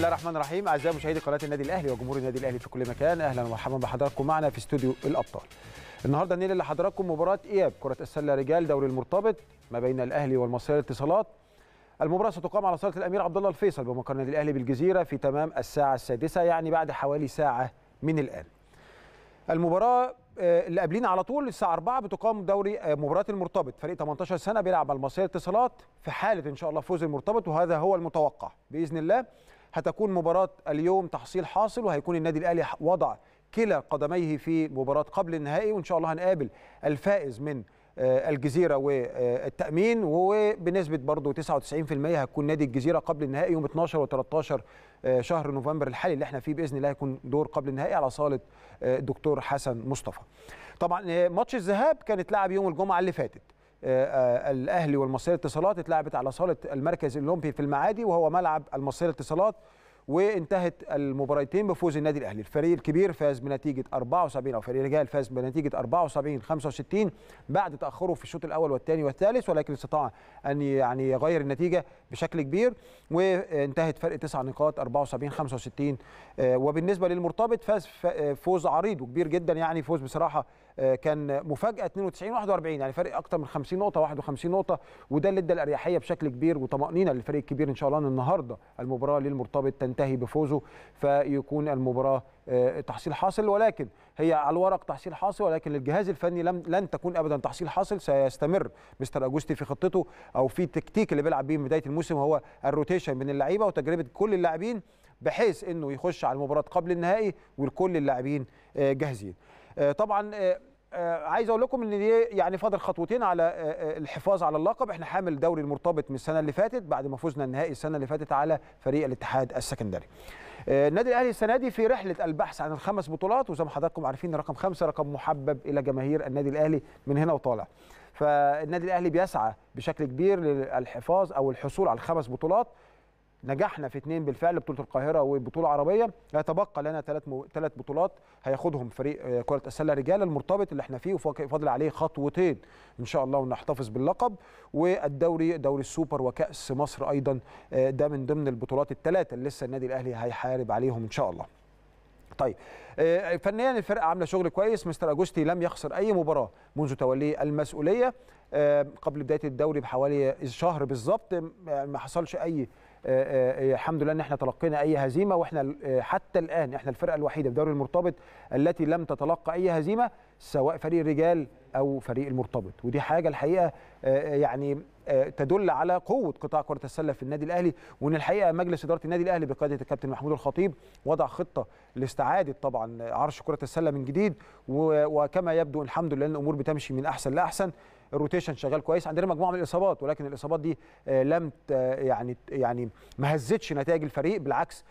الله الرحمن الرحيم اعزائي مشاهدي قناه النادي الاهلي وجمهور النادي الاهلي في كل مكان اهلا ومرحبا بحضراتكم معنا في استوديو الابطال النهارده ننقل لحضراتكم مباراه اياب كره السله رجال دوري المرتبط ما بين الاهلي والمصريه للاتصالات المباراه ستقام على صاله الامير عبد الله الفيصل بمقر النادي الاهلي بالجزيره في تمام الساعه السادسه يعني بعد حوالي ساعه من الان المباراه اللي قبلينا على طول الساعه 4 بتقام دوري مباراه المرتبط فريق 18 سنه بيلعب على المصريه اتصالات في حاله ان شاء الله فوز المرتبط وهذا هو المتوقع باذن الله هتكون مباراه اليوم تحصيل حاصل وهيكون النادي الاهلي وضع كلا قدميه في مباراه قبل النهائي وان شاء الله هنقابل الفائز من الجزيره والتامين وبنسبه برضه 99% هتكون نادي الجزيره قبل النهائي يوم 12 و13 شهر نوفمبر الحالي اللي احنا فيه باذن الله هيكون دور قبل النهائي على صاله الدكتور حسن مصطفى. طبعا ماتش الذهاب كان اتلعب يوم الجمعه اللي فاتت. الاهلي والمصريه الاتصالات اتلعبت على صاله المركز الاولمبي في المعادي وهو ملعب المصريه الاتصالات وانتهت المباراتين بفوز النادي الاهلي الفريق الكبير فاز بنتيجه 74 او فريق الرجال فاز بنتيجه 74 65 بعد تاخره في الشوط الاول والثاني والثالث ولكن استطاع ان يعني يغير النتيجه بشكل كبير وانتهت فرق تسع نقاط 74 65 وبالنسبه للمرتبط فاز فوز عريض وكبير جدا يعني فوز بصراحه كان مفاجاه 92 41 يعني فرق اكثر من 50 نقطه 51 نقطه وده اللي ادى الاريحيه بشكل كبير وطمانينه للفريق الكبير ان شاء الله ان النهارده المباراه للمرتبط تنتهي بفوزه فيكون المباراه تحصيل حاصل ولكن هي على الورق تحصيل حاصل ولكن الجهاز الفني لم لن تكون ابدا تحصيل حاصل سيستمر مستر اجوستي في خطته او في التكتيك اللي بيلعب بيه من بدايه الموسم هو الروتيشن بين اللعيبه وتجربه كل اللاعبين بحيث انه يخش على المباراه قبل النهائي وكل اللاعبين جاهزين طبعا عايز اقول لكم ان دي يعني فاضل خطوتين على الحفاظ على اللقب احنا حامل دوري المرتبط من السنه اللي فاتت بعد ما فزنا النهائي السنه اللي فاتت على فريق الاتحاد السكندري النادي الاهلي السنه دي في رحله البحث عن الخمس بطولات وزي ما حضراتكم عارفين رقم خمسه رقم محبب الى جماهير النادي الاهلي من هنا وطالع فالنادي الاهلي بيسعى بشكل كبير للحفاظ او الحصول على الخمس بطولات نجحنا في اثنين بالفعل بطوله القاهره وبطوله عربيه يتبقى لنا ثلاث مو... ثلاث بطولات هياخدهم فريق كره السله رجال المرتبط اللي احنا فيه وفاضل عليه خطوتين ان شاء الله ونحتفظ باللقب والدوري دوري السوبر وكاس مصر ايضا ده من ضمن البطولات الثلاثه اللي لسه النادي الاهلي هيحارب عليهم ان شاء الله طيب فنيا الفرقه عامله شغل كويس مستر اجوستي لم يخسر اي مباراه منذ توليه المسؤوليه قبل بدايه الدوري بحوالي شهر بالظبط ما حصلش اي الحمد لله ان احنا تلقينا اي هزيمه واحنا حتى الان احنا الفرقه الوحيده في دوري المرتبط التي لم تتلقى اي هزيمه سواء فريق الرجال او فريق المرتبط ودي حاجه الحقيقه يعني تدل على قوه قطاع كره السله في النادي الاهلي وان الحقيقه مجلس اداره النادي الاهلي بقياده الكابتن محمود الخطيب وضع خطه لاستعاده طبعا عرش كره السله من جديد وكما يبدو الحمد لله الامور بتمشي من احسن لاحسن الروتيشن شغال كويس عندنا مجموعه من الاصابات ولكن الاصابات دي لم يعني يعني ما هزتش نتائج الفريق بالعكس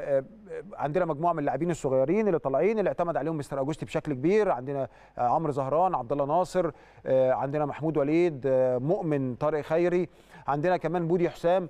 عندنا مجموعه من اللاعبين الصغيرين اللي طالعين اللي اعتمد عليهم مستر اجوستي بشكل كبير عندنا عمرو زهران عبد الله ناصر عندنا محمود وليد مؤمن طارق خيري عندنا كمان بودي حسام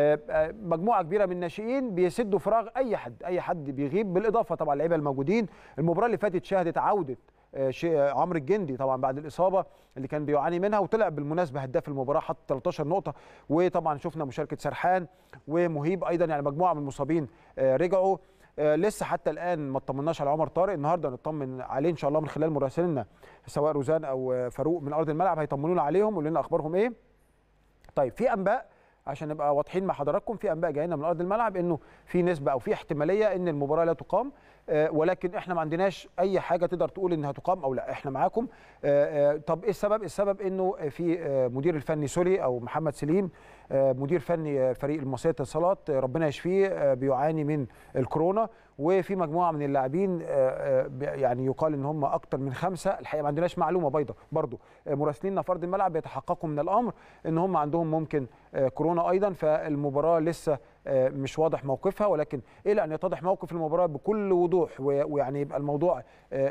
مجموعه كبيره من الناشئين بيسدوا فراغ اي حد اي حد بيغيب بالاضافه طبعا اللعيبه الموجودين المباراه اللي فاتت شهدت عوده عمرو الجندي طبعا بعد الاصابه اللي كان بيعاني منها وطلع بالمناسبه هداف المباراه حط 13 نقطه وطبعا شفنا مشاركه سرحان ومهيب ايضا يعني مجموعه من المصابين رجعوا لسه حتى الان ما اطمناش على عمر طارق النهارده نطمن عليه ان شاء الله من خلال مراسلنا سواء روزان او فاروق من ارض الملعب هيطمنونا عليهم ويقولوا لنا اخبارهم ايه طيب في انباء عشان نبقى واضحين مع حضراتكم في انباء جاينا من ارض الملعب انه في نسبه او في احتماليه ان المباراه لا تقام ولكن احنا ما عندناش اي حاجه تقدر تقول انها تقام او لا احنا معاكم طب ايه السبب السبب انه في مدير الفني سوري او محمد سليم مدير فني فريق المصريه الاتصالات ربنا يشفيه بيعاني من الكورونا وفي مجموعه من اللاعبين يعني يقال ان هم اكثر من خمسه الحقيقه ما عندناش معلومه بيضاء برضو مراسليننا في ارض الملعب بيتحققوا من الامر ان هم عندهم ممكن كورونا ايضا فالمباراه لسه مش واضح موقفها ولكن الى ان يتضح موقف المباراه بكل وضوح ويعني يبقى الموضوع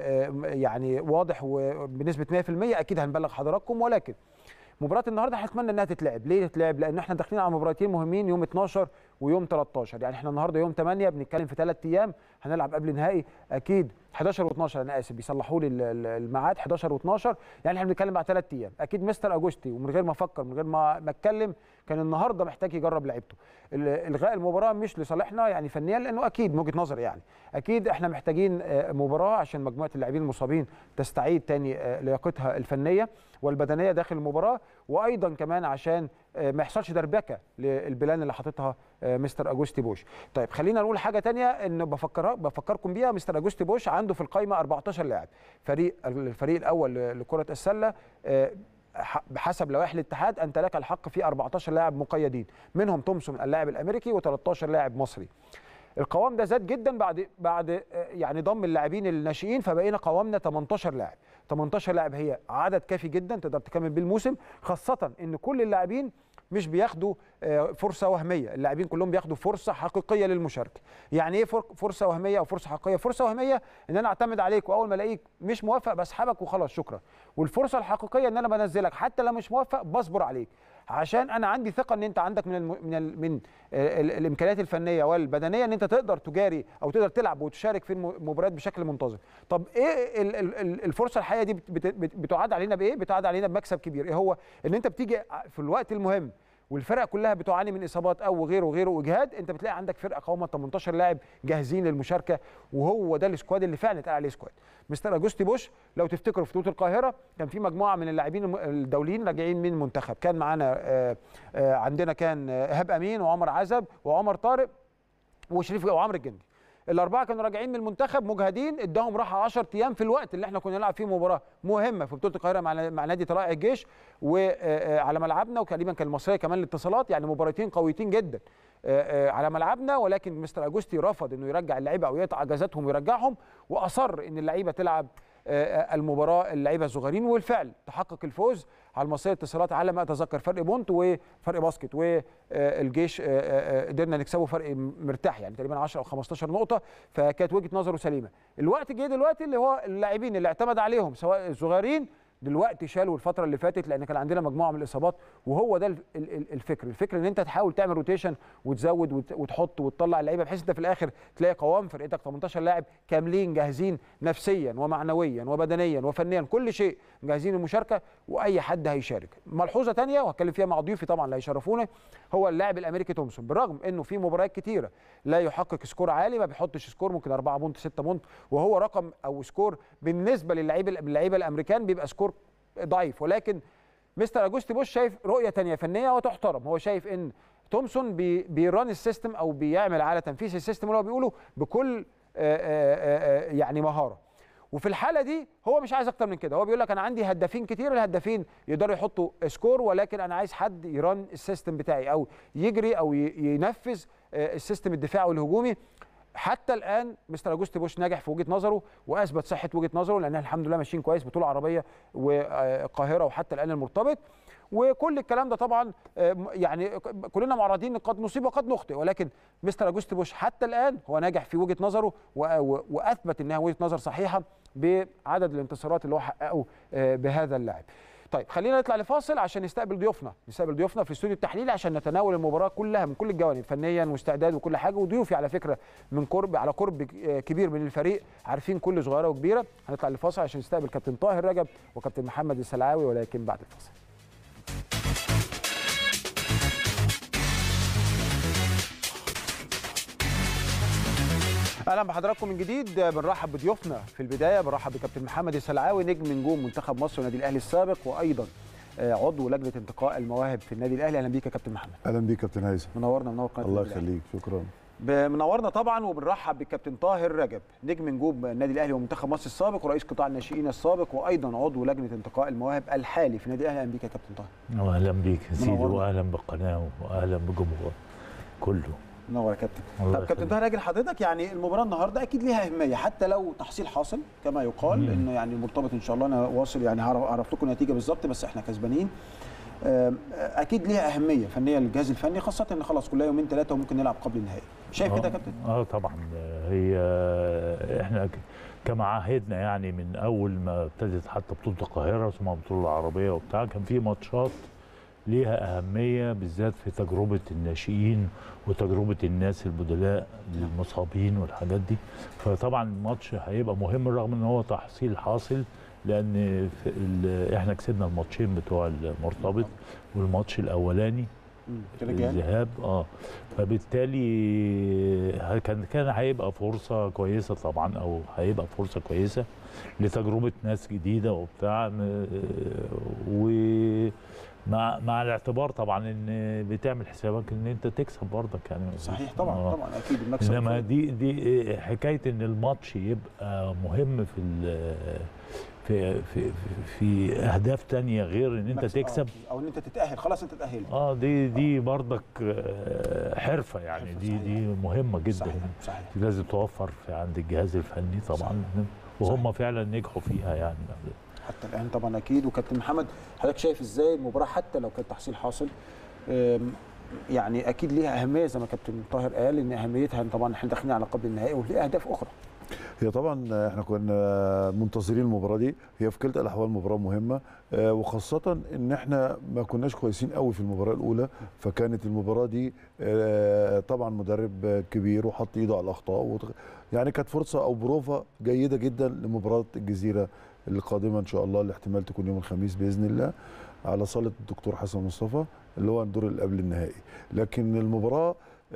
يعني واضح وبنسبه 100% اكيد هنبلغ حضراتكم ولكن مباراه النهارده هنتمنى انها تتلعب ليه تتلعب لان احنا داخلين على مباراتين مهمين يوم 12 ويوم 13 يعني احنا النهارده يوم 8 بنتكلم في ثلاث ايام هنلعب قبل نهائي اكيد 11 و12 انا اسف بيصلحوا لي ال- ال- الميعاد 11 و12 يعني احنا بنتكلم بعد ثلاث ايام اكيد مستر اجوستي ومن غير ما افكر من غير ما ما اتكلم كان النهارده محتاج يجرب لعيبته ال- الغاء المباراه مش لصالحنا يعني فنيا لانه اكيد من وجهه نظري يعني اكيد احنا محتاجين آه، مباراه عشان مجموعه اللاعبين المصابين تستعيد تاني آه، لياقتها الفنيه والبدنيه داخل المباراه وايضا كمان عشان آه، ما يحصلش دربكه للبلان اللي حاططها آه، مستر اجوستي بوش طيب خلينا نقول حاجه تانية ان بفكر بفكركم بيها مستر اجوستي بوش عنده في القائمه 14 لاعب فريق الفريق الاول لكره السله آه، ح- بحسب لوائح الاتحاد انت لك الحق في 14 لاعب مقيدين منهم تومسون اللاعب الامريكي و13 لاعب مصري القوام ده زاد جدا بعد بعد آه، يعني ضم اللاعبين الناشئين فبقينا قوامنا 18 لاعب 18 لاعب هي عدد كافي جدا تقدر تكمل بيه الموسم خاصه ان كل اللاعبين مش بياخدوا آه، فرصه وهميه اللاعبين كلهم بياخدوا فرصه حقيقيه للمشاركه يعني ايه فر- فرصه وهميه او فرصه حقيقيه فرصه وهميه ان انا اعتمد عليك واول ما الاقيك مش موافق بسحبك وخلاص شكرا والفرصه الحقيقيه ان انا بنزلك حتى لو مش موافق بصبر عليك عشان انا عندي ثقه ان انت عندك من الم... من ال... من آه، ال- الامكانيات الفنيه والبدنيه ان انت تقدر تجاري او تقدر تلعب وتشارك في الم- المباريات بشكل منتظم طب ايه ال... ال... ال- الفرصه الحقيقيه دي بت... بت... بتعاد علينا بايه بتعاد علينا بمكسب كبير ايه هو ان انت بتيجي في الوقت المهم والفرق كلها بتعاني من اصابات او غيره وغيره واجهاد انت بتلاقي عندك فرقه قوامه 18 لاعب جاهزين للمشاركه وهو ده السكواد اللي فعلا اتقال عليه سكواد مستر اجوستي بوش لو تفتكروا في بطوله القاهره كان في مجموعه من اللاعبين الم- الدوليين راجعين من المنتخب كان معانا آه، آه، عندنا كان آه، ايهاب امين وعمر عزب وعمر طارق وشريف وعمرو الجندي الاربعه كانوا راجعين من المنتخب مجهدين اداهم راحه 10 ايام في الوقت اللي احنا كنا نلعب فيه مباراه مهمه في بطوله القاهره مع مع نادي طلائع الجيش وعلى ملعبنا وتقريبا كان المصريه كمان الاتصالات يعني مباراتين قويتين جدا آه، آه، على ملعبنا ولكن مستر اجوستي رفض انه يرجع اللعيبه او يقطع اجازاتهم ويرجعهم واصر ان اللعيبه تلعب آه، آه، المباراه اللعيبه الصغيرين والفعل تحقق الفوز على المصريه اتصالات على ما اتذكر فرق بونت وفرق باسكت والجيش قدرنا نكسبه فرق مرتاح يعني تقريبا 10 او 15 نقطه فكانت وجهه نظره سليمه الوقت جه دلوقتي اللي هو اللاعبين اللي اعتمد عليهم سواء الصغيرين دلوقتي شالوا الفتره اللي فاتت لان كان عندنا مجموعه من الاصابات وهو ده ال- ال- ال- الفكر الفكر ان انت تحاول تعمل روتيشن وتزود وت- وتحط وتطلع اللعيبه بحيث انت في الاخر تلاقي قوام فرقتك 18 لاعب كاملين جاهزين نفسيا ومعنويا وبدنيا وفنيا كل شيء جاهزين للمشاركه واي حد هيشارك ملحوظه تانية وهتكلم فيها مع ضيوفي طبعا اللي هيشرفونا هو اللاعب الامريكي تومسون بالرغم انه في مباريات كتيره لا يحقق سكور عالي ما بيحطش سكور ممكن 4 بونت 6 بونت وهو رقم او سكور بالنسبه للعيبه اللعيبه الامريكان بيبقى سكور ضعيف ولكن مستر اجوستي بوش شايف رؤيه تانية فنيه وتحترم هو شايف ان تومسون بي بيران السيستم او بيعمل على تنفيذ السيستم اللي هو بيقوله بكل آه، آه، آه، يعني مهاره وفي الحاله دي هو مش عايز اكتر من كده هو بيقول لك انا عندي هدافين كتير الهدافين يقدروا يحطوا سكور ولكن انا عايز حد يران السيستم بتاعي او يجري او ي- ينفذ آه، السيستم الدفاعي والهجومي حتى الان مستر اجوستي بوش ناجح في وجهه نظره واثبت صحه وجهه نظره لان الحمد لله ماشيين كويس بطوله عربيه والقاهره وحتى الان المرتبط وكل الكلام ده طبعا آه، م- يعني ك- كلنا معرضين قد نصيب وقد نخطئ ولكن مستر اجوستي بوش حتى الان هو ناجح في وجهه نظره و- و- واثبت انها وجهه نظر صحيحه بعدد الانتصارات اللي هو حققه آه، بهذا اللاعب. طيب خلينا نطلع لفاصل عشان نستقبل ضيوفنا نستقبل ضيوفنا في استوديو التحليل عشان نتناول المباراه كلها من كل الجوانب فنيا واستعداد وكل حاجه وضيوفي على فكره من قرب على قرب آه، كبير من الفريق عارفين كل صغيره وكبيره هنطلع لفاصل عشان نستقبل كابتن طاهر رجب وكابتن محمد السلعاوي ولكن بعد الفاصل اهلا بحضراتكم من جديد بنرحب بضيوفنا في البدايه بنرحب بكابتن محمد السلعاوي نجم نجوم منتخب مصر والنادي الاهلي السابق وايضا آه، عضو لجنه انتقاء المواهب في النادي الاهلي اهلا بيك يا كابتن محمد اهلا بيك كابتن هيثم منورنا منور قناه الله النادي الأهلي. يخليك شكرا ب- منورنا طبعا وبنرحب بالكابتن طاهر رجب نجم نجوم النادي الاهلي ومنتخب مصر السابق ورئيس قطاع الناشئين السابق وايضا عضو لجنه انتقاء المواهب الحالي في النادي الاهلي اهلا بيك يا كابتن طاهر اهلا بيك يا سيدي منورنا. واهلا بالقناه واهلا بالجمهور كله منور يا كابتن الله طب كابتن يخليك. طاهر راجل حضرتك يعني المباراه النهارده اكيد ليها اهميه حتى لو تحصيل حاصل كما يقال مم. انه يعني المرتبط ان شاء الله انا واصل يعني هعرف أعرف لكم النتيجه بالظبط بس احنا كسبانين آم، اكيد ليها اهميه فنيه للجهاز الفني خاصه ان خلاص كلها يومين ثلاثه وممكن نلعب قبل النهائي شايف كده يا آه، كابتن اه طبعا هي احنا ك- كما عهدنا يعني من اول ما ابتدت حتى بطوله القاهره ثم البطوله العربيه وبتاع كان في ماتشات ليها اهميه بالذات في تجربه الناشئين وتجربه الناس البدلاء للمصابين والحاجات دي فطبعا الماتش هيبقى مهم رغم ان هو تحصيل حاصل لان في ال- احنا كسبنا الماتشين بتوع المرتبط والماتش الاولاني رجال الذهاب اه فبالتالي ه- كان كان هيبقى فرصه كويسه طبعا او هيبقى فرصه كويسه لتجربه ناس جديده وبتاع م- ومع مع الاعتبار طبعا ان بتعمل حسابك ان انت تكسب برضك يعني صحيح طبعا آه. طبعا اكيد المكسب انما فيه. دي دي حكايه ان الماتش يبقى مهم في ال- في في في, في اهداف تانية غير ان انت المكسب، آه، تكسب او ان انت تتاهل خلاص انت تاهلت اه دي دي برضك آه، حرفه يعني حرفة، دي صحيح. دي مهمه جدا صحيح صحيح دي لازم توفر في عند الجهاز الفني طبعا وهم فعلا نجحوا فيها يعني حتى الان طبعا اكيد وكابتن محمد حضرتك شايف ازاي المباراه حتى لو كان تحصيل حاصل أم، يعني اكيد ليها اهميه زي ما كابتن طاهر قال ان اهميتها إن طبعا احنا داخلين على قبل النهائي وليه اهداف اخرى هي طبعا احنا كنا منتظرين المباراه دي هي في كلتا الاحوال مباراه مهمه آه، وخاصه ان احنا ما كناش كويسين قوي في المباراه الاولى فكانت المباراه دي آه، طبعا مدرب آه، كبير وحط ايده على الاخطاء وت- يعني كانت فرصه او بروفا جيده جدا لمباراه الجزيره القادمه ان شاء الله اللي احتمال تكون يوم الخميس باذن الله على صاله الدكتور حسن مصطفى اللي هو الدور اللي قبل النهائي لكن المباراه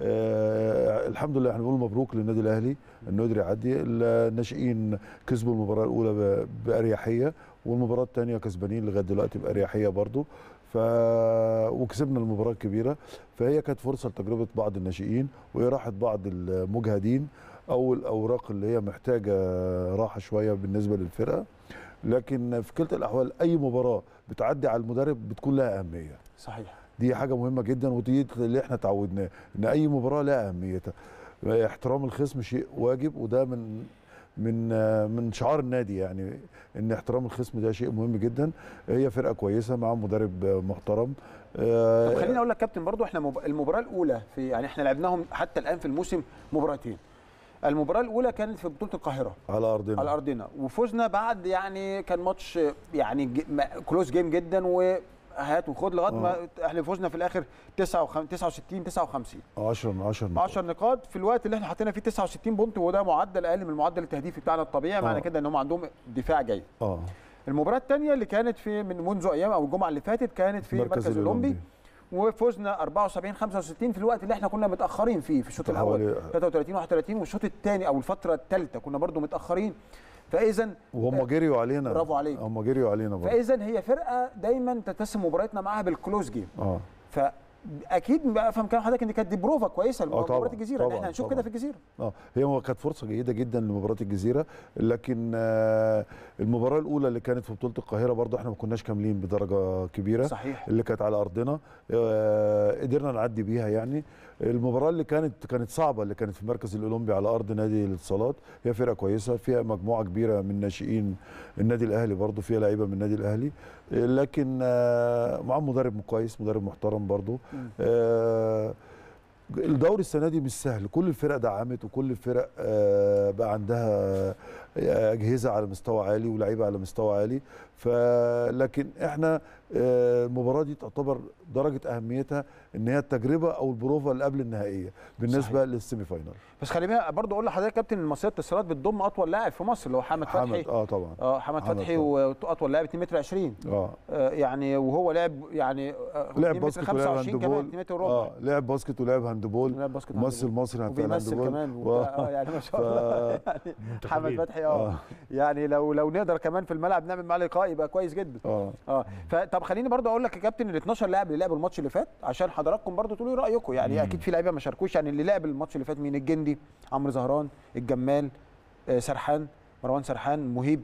آه الحمد لله احنا بنقول مبروك للنادي الاهلي انه قدر يعدي الناشئين كسبوا المباراه الاولى ب- باريحيه والمباراه الثانيه كسبانين لغايه دلوقتي باريحيه برضو ف وكسبنا المباراه الكبيره فهي كانت فرصه لتجربه بعض الناشئين واراحه بعض المجهدين او الاوراق اللي هي محتاجه راحه شويه بالنسبه للفرقه لكن في كلتا الاحوال اي مباراه بتعدي على المدرب بتكون لها اهميه صحيح دي حاجه مهمه جدا ودي اللي احنا تعودناه ان اي مباراه لها اهميتها احترام الخصم شيء واجب وده من من آه، من شعار النادي يعني ان احترام الخصم ده شيء مهم جدا هي فرقه كويسه مع مدرب آه، محترم آه، طب خليني اقول لك كابتن برضو احنا مب... المباراه الاولى في يعني احنا لعبناهم حتى الان في الموسم مباراتين المباراه الاولى كانت في بطوله القاهره على ارضنا على ارضنا وفزنا بعد يعني كان ماتش يعني ج- ما- كلوز جيم جدا وهات وخد لغايه ما احنا فزنا في الاخر 69 59 10 من 10 10 نقاط في الوقت اللي احنا حطينا فيه 69 بونت وده معدل اقل من المعدل التهديفي بتاعنا الطبيعي معنى آه. كده ان هم عندهم دفاع جيد اه المباراه الثانيه اللي كانت في من منذ ايام او الجمعه اللي فاتت كانت في المركز الاولمبي وفزنا 74 65 في الوقت اللي احنا كنا متاخرين فيه في الشوط الاول حوالي 33 31 والشوط الثاني او الفتره الثالثه كنا برضو متاخرين فاذا وهم جريوا علينا برافو عليك. هم جريوا علينا برضه فاذا هي فرقه دايما تتسم مبارياتنا معاها بالكلوز جيم اه فاكيد بقى افهم كلام حضرتك ان كانت دي بروفا كويسه طبعاً، لمباراه الجزيره ان طبعاً، احنا هنشوف طبعاً. كده في الجزيره اه هي مو- كانت فرصه جيده جدا لمباراه الجزيره لكن آه المباراه الاولى اللي كانت في بطوله القاهره برضه احنا ما كناش كاملين بدرجه كبيره صحيح اللي كانت على ارضنا آه قدرنا نعدي بيها يعني المباراه اللي كانت كانت صعبه اللي كانت في المركز الاولمبي على ارض نادي الاتصالات هي فرقه كويسه فيها مجموعه كبيره من ناشئين النادي الاهلي برضه فيها لعيبه من النادي الاهلي آه، لكن آه معاهم مدرب كويس مدرب محترم برضه مم. آه الدوري السنه دي مش سهل كل الفرق دعمت وكل الفرق آه، بقى عندها آه، اجهزه على مستوى عالي ولاعيبه على مستوى عالي فلكن احنا آه، المباراه دي تعتبر درجه اهميتها ان هي التجربه او البروفا اللي قبل النهائيه بالنسبه صحيح. للسيمي فاينال بس خلي بالك برضه اقول لحضرتك يا كابتن المصريه الاتصالات بتضم اطول لاعب في مصر اللي هو حمد فتحي حمد اه طبعا اه حمد حمد فتحي طبعاً. واطول لاعب 2 متر 20 اه آه يعني وهو لعب يعني آه، 2 لعب متر باسكت ولعب 25 كمان هاندبول 2 متر وربع اه لعب باسكت ولعب هاندبول لعب باسكت ممثل هاندبول. مصري في وبيمثل الهاندبول كمان و- وبتاع، آه يعني ما شاء الله يعني حمد منتخبين. فتحي اه اه يعني لو لو نقدر كمان في الملعب نعمل معاه لقاء يبقى كويس جدا اه اه فطب خليني برضه اقول لك يا كابتن ال 12 لاعب اللي لعبوا الماتش اللي فات عشان حضراتكم برضه تقولوا رايكم يعني مم. اكيد في لعيبه ما شاركوش يعني اللي لعب الماتش اللي فات مين الجندي عمرو زهران الجمال آه سرحان مروان سرحان مهيب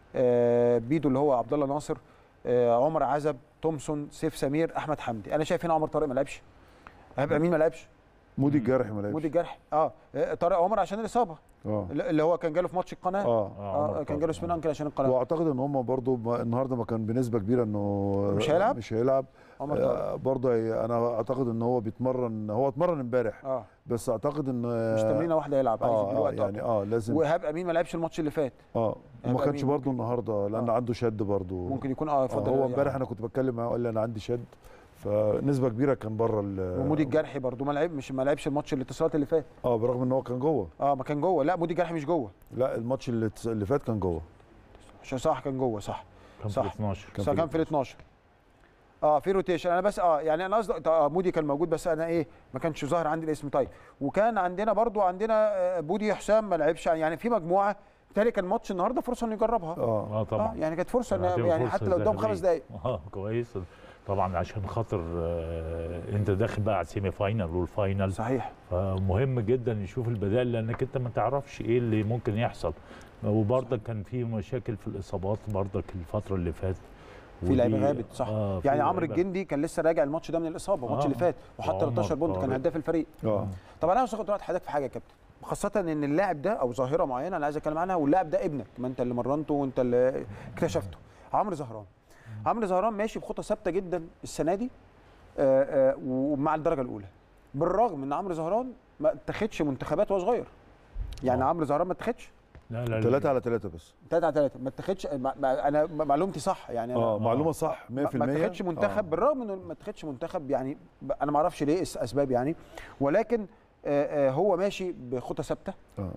آه بيدو اللي هو عبد الله ناصر آه عمر عزب تومسون سيف سمير احمد حمدي انا شايف هنا عمر طارق ما لعبش هيبقى مين ما لعبش مودي الجرحي ما مودي لعبش الجرح اه آه، طارق عمر عشان الاصابه اه اللي هو كان جاله في ماتش القناه اه اه عمر كان جاله طارق. سبين انكل عشان القناه واعتقد ان هم برضو ما- النهارده ما كان بنسبه كبيره انه مش هيلعب؟ مش هيلعب عمر طارق آه برضه هي- انا اعتقد ان هو بيتمرن هو اتمرن امبارح اه بس اعتقد ان مش تمرينه واحده يلعب عايز اه, يديله آه وقت يعني اه لازم وهاب امين ما لعبش الماتش اللي فات اه وما هيبقى كانش مين برضه النهارده لان آه. عنده شد برضه ممكن يكون اه آه اتفضل هو يا امبارح يعني. انا كنت بتكلم معاه قال لي انا عندي شد فنسبه كبيره كان بره ال- ومودي الجرحي برضو ما لعب مش ما لعبش الماتش الاتصالات اللي فات اه برغم ان هو كان جوه اه ما كان جوه لا مودي الجرحي مش جوه لا الماتش اللي اللي فات كان جوه عشان صح كان جوه صح كان صح. في 12 كان صح في كان في ال 12 اه في روتيشن انا بس اه يعني انا قصدي آه مودي كان موجود بس انا ايه ما كانش ظاهر عندي الاسم طيب وكان عندنا برضو عندنا آه بودي حسام ما لعبش يعني في مجموعه بالتالي كان ماتش النهارده فرصه انه يجربها اه اه اه طبعا يعني كانت فرصه إن هتبقى يعني فرصة حتى لو قدام ذهبية. خمس دقائق اه كويس طبعا عشان خاطر آه انت داخل بقى على السيمي فاينال والفاينل صحيح فمهم جدا نشوف البدائل لانك انت ما تعرفش ايه اللي ممكن يحصل وبرضك كان في مشاكل في الاصابات برضك الفتره اللي فاتت في لعيبه ودي- غابت صح آه في يعني عمرو لعيبة- الجندي كان لسه راجع الماتش ده من الاصابه الماتش آه. اللي فات وحط وعمر 13 بونت كان طارق. هداف الفريق اه طب انا عاوز اخد راي حضرتك في حاجه يا كابتن خاصة ان اللاعب ده او ظاهرة معينة انا عايز اتكلم عنها واللاعب ده ابنك ما انت اللي مرنته وانت اللي اكتشفته عمرو زهران عمرو زهران ماشي بخطى ثابتة جدا السنة دي آه، آه، ومع الدرجة الأولى بالرغم ان عمرو زهران ما اتخدش منتخبات وهو صغير يعني آه. عمرو زهران ما اتخدش لا لا لا 3 على 3 بس 3 على 3 ما اتخدش ما- ما- انا معلومتي صح يعني أنا اه معلومه صح 100% ما ما اتخدش منتخب آه. بالرغم انه ما اتخدش منتخب يعني ب- انا ما اعرفش ليه الس- اسباب يعني ولكن آه، آه، هو ماشي بخطى ثابته آه.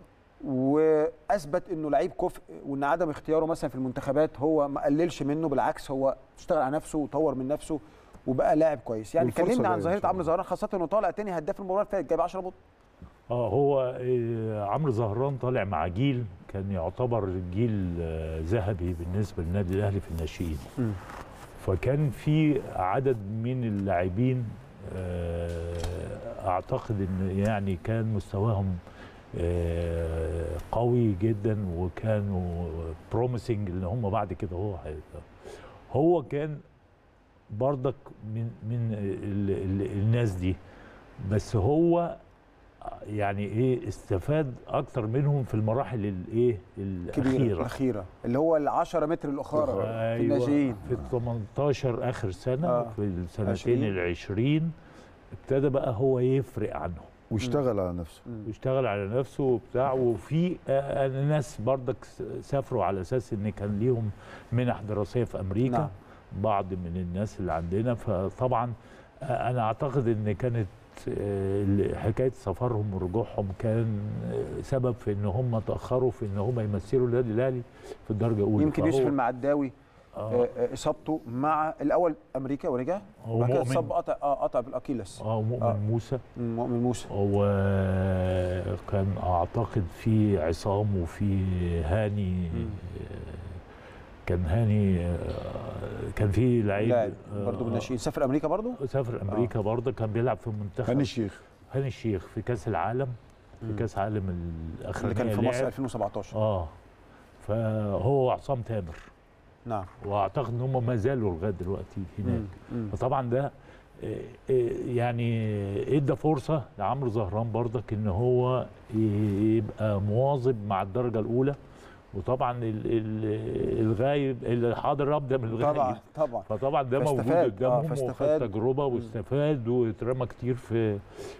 واثبت انه لعيب كفء وان عدم اختياره مثلا في المنتخبات هو ما قللش منه بالعكس هو اشتغل على نفسه وطور من نفسه وبقى لاعب كويس يعني والفرصة كلمنا عن جاية إن ظاهره شاء عمرو الله. زهران خاصه انه طالع تاني هداف المباراه اللي فاتت جايب 10 بونت اه هو آه، عمرو زهران طالع مع جيل كان يعتبر جيل آه، ذهبي بالنسبه للنادي الاهلي في الناشئين مم. فكان في عدد من اللاعبين آه، اعتقد ان يعني كان مستواهم آه، قوي جدا وكانوا بروميسنج ان هم بعد كده هو هيبقى- هو كان برضك من من ال ال الناس دي بس هو يعني ايه استفاد اكتر منهم في المراحل الايه كبيره الاخيره الاخيره اللي هو ال 10 متر الاخرى في أيوة، الناشئين في ال 18 اخر سنه آه. آه. في السنتين عشرين. ال 20 ابتدى بقى هو يفرق عنهم واشتغل على نفسه مم. واشتغل على نفسه وبتاع وفي آه، ناس برضك س- سافروا على اساس ان كان ليهم منح دراسيه في امريكا نعم. نعم. بعض من الناس اللي عندنا فطبعا آه، انا اعتقد ان كانت آه، ال- حكايه سفرهم ورجوعهم كان آه، سبب في ان هم تاخروا في ان هم يمثلوا النادي الاهلي في الدرجه الاولى يمكن فهو- يوسف المعداوي آه آه، آه، اصابته مع الاول امريكا ورجع هو بعد كده مؤمن اتصاب قطع اه قطع بالاكيلس اه مؤمن آه. موسى مم، مؤمن موسى وكان اعتقد في عصام وفي هاني مم. كان هاني آه، كان في لعيب لاعب آه، برضه من الناشئين سافر امريكا برضه سافر امريكا برضه كان بيلعب في منتخب هاني الشيخ هاني الشيخ في كاس العالم في مم. كاس عالم اللي الاخرانيه كان في مصر لعب. 2017 اه فهو وعصام تامر نعم واعتقد ان هم ما زالوا لغايه دلوقتي هناك مم. مم. فطبعا ده آه، آه، يعني ادى فرصه لعمرو زهران برضك ان هو ي- يبقى مواظب مع الدرجه الاولى وطبعا ال- ال- الغايب الحاضر ابدا من الغايب طبعا طبعا فطبعا ده موجود فاستفاد، آه، قدامهم فاستفاد. وخد تجربه واستفاد واترمى كتير في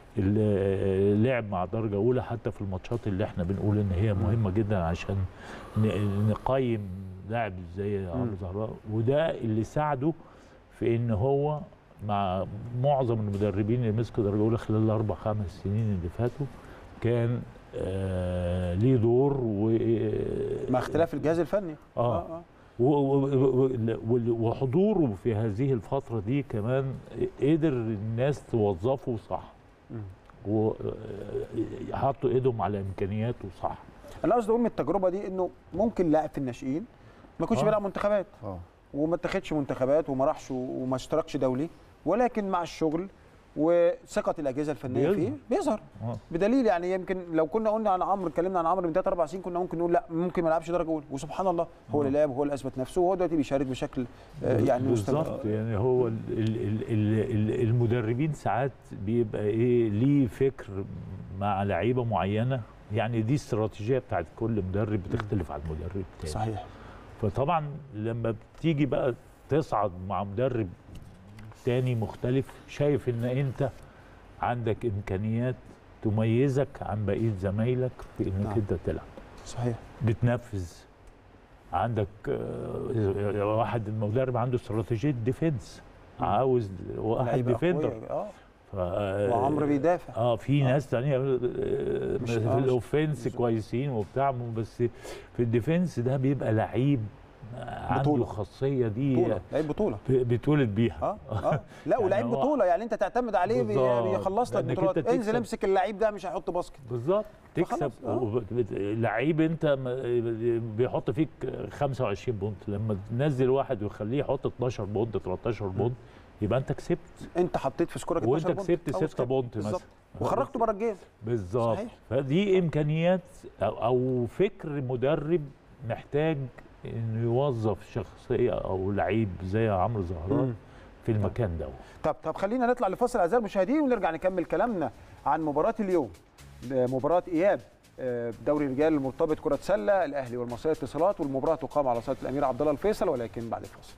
ال- اللعب مع درجه اولى حتى في الماتشات اللي احنا بنقول ان هي مهمه جدا عشان ن- نقيم لاعب زي عمرو زهراء وده اللي ساعده في ان هو مع معظم المدربين اللي مسكوا درجه اولى خلال الاربع خمس سنين اللي فاتوا كان آه ليه دور و مع اختلاف الجهاز الفني آه. و- و- و- و- وحضوره في هذه الفترة دي كمان قدر الناس توظفه صح مم. وحطوا ايدهم على امكانياته صح انا قصدي اقول من التجربه دي انه ممكن لاعب في الناشئين ما يكونش آه. بيلعب منتخبات اه وما اتخذش منتخبات وما راحش وما اشتركش دولي ولكن مع الشغل وثقه الاجهزه الفنيه بيظهر. فيه بيظهر آه. بدليل يعني يمكن لو كنا قلنا عن عمرو اتكلمنا عن عمرو من 3 4 سنين كنا ممكن نقول لا ممكن ما يلعبش درجه اولى وسبحان الله هو اللي لعب وهو اللي اثبت نفسه وهو دلوقتي بيشارك بشكل آه، يعني مستمر بالظبط يعني هو ال- ال- ال- ال- ال- المدربين ساعات بيبقى ايه ليه فكر مع لعيبه معينه يعني دي استراتيجيه بتاعت كل مدرب بتختلف عن مدرب تاني صحيح فطبعا لما بتيجي بقى تصعد مع مدرب تاني مختلف شايف ان انت عندك امكانيات تميزك عن بقيه زمايلك في انك نعم. انت تلعب صحيح بتنفذ عندك آه، واحد المدرب عنده استراتيجيه ديفنس عاوز واحد لعيبة ديفندر أقوياء، اه ف... وعمرو بيدافع اه في آه. ناس تانية آه، مش- في آه، مش- الاوفنس كويسين وبتاع بس في الديفنس ده بيبقى لعيب عنده بطولة. الخاصيه دي بطوله لعيب بطوله ب- بيتولد بيها اه اه لا يعني ولعيب هو- بطوله يعني انت تعتمد عليه بي- بالظبط. بيخلص لك لأنك بطولات أنت انزل تكسب. امسك اللعيب ده مش هيحط باسكت بالظبط تكسب فخلاص، آه. وب- بت- لعيب انت م- بيحط فيك 25 بونت لما تنزل واحد ويخليه يحط 12 بونت 13 بونت يبقى انت كسبت انت حطيت في سكورك وانت 12 بونت كسبت أو 6 سكور. بونت بالظبط. مثلا وخرجته بره الجيم بالظبط صحيح. فدي امكانيات او, أو فكر مدرب محتاج انه يوظف شخصيه او لعيب زي عمرو زهران مم. في المكان ده طب طب خلينا نطلع لفاصل اعزائي المشاهدين ونرجع نكمل كلامنا عن مباراه اليوم مباراه اياب آه، دوري الرجال المرتبط كره سله الاهلي والمصريه اتصالات والمباراه تقام على صاله الامير عبد الله الفيصل ولكن بعد الفاصل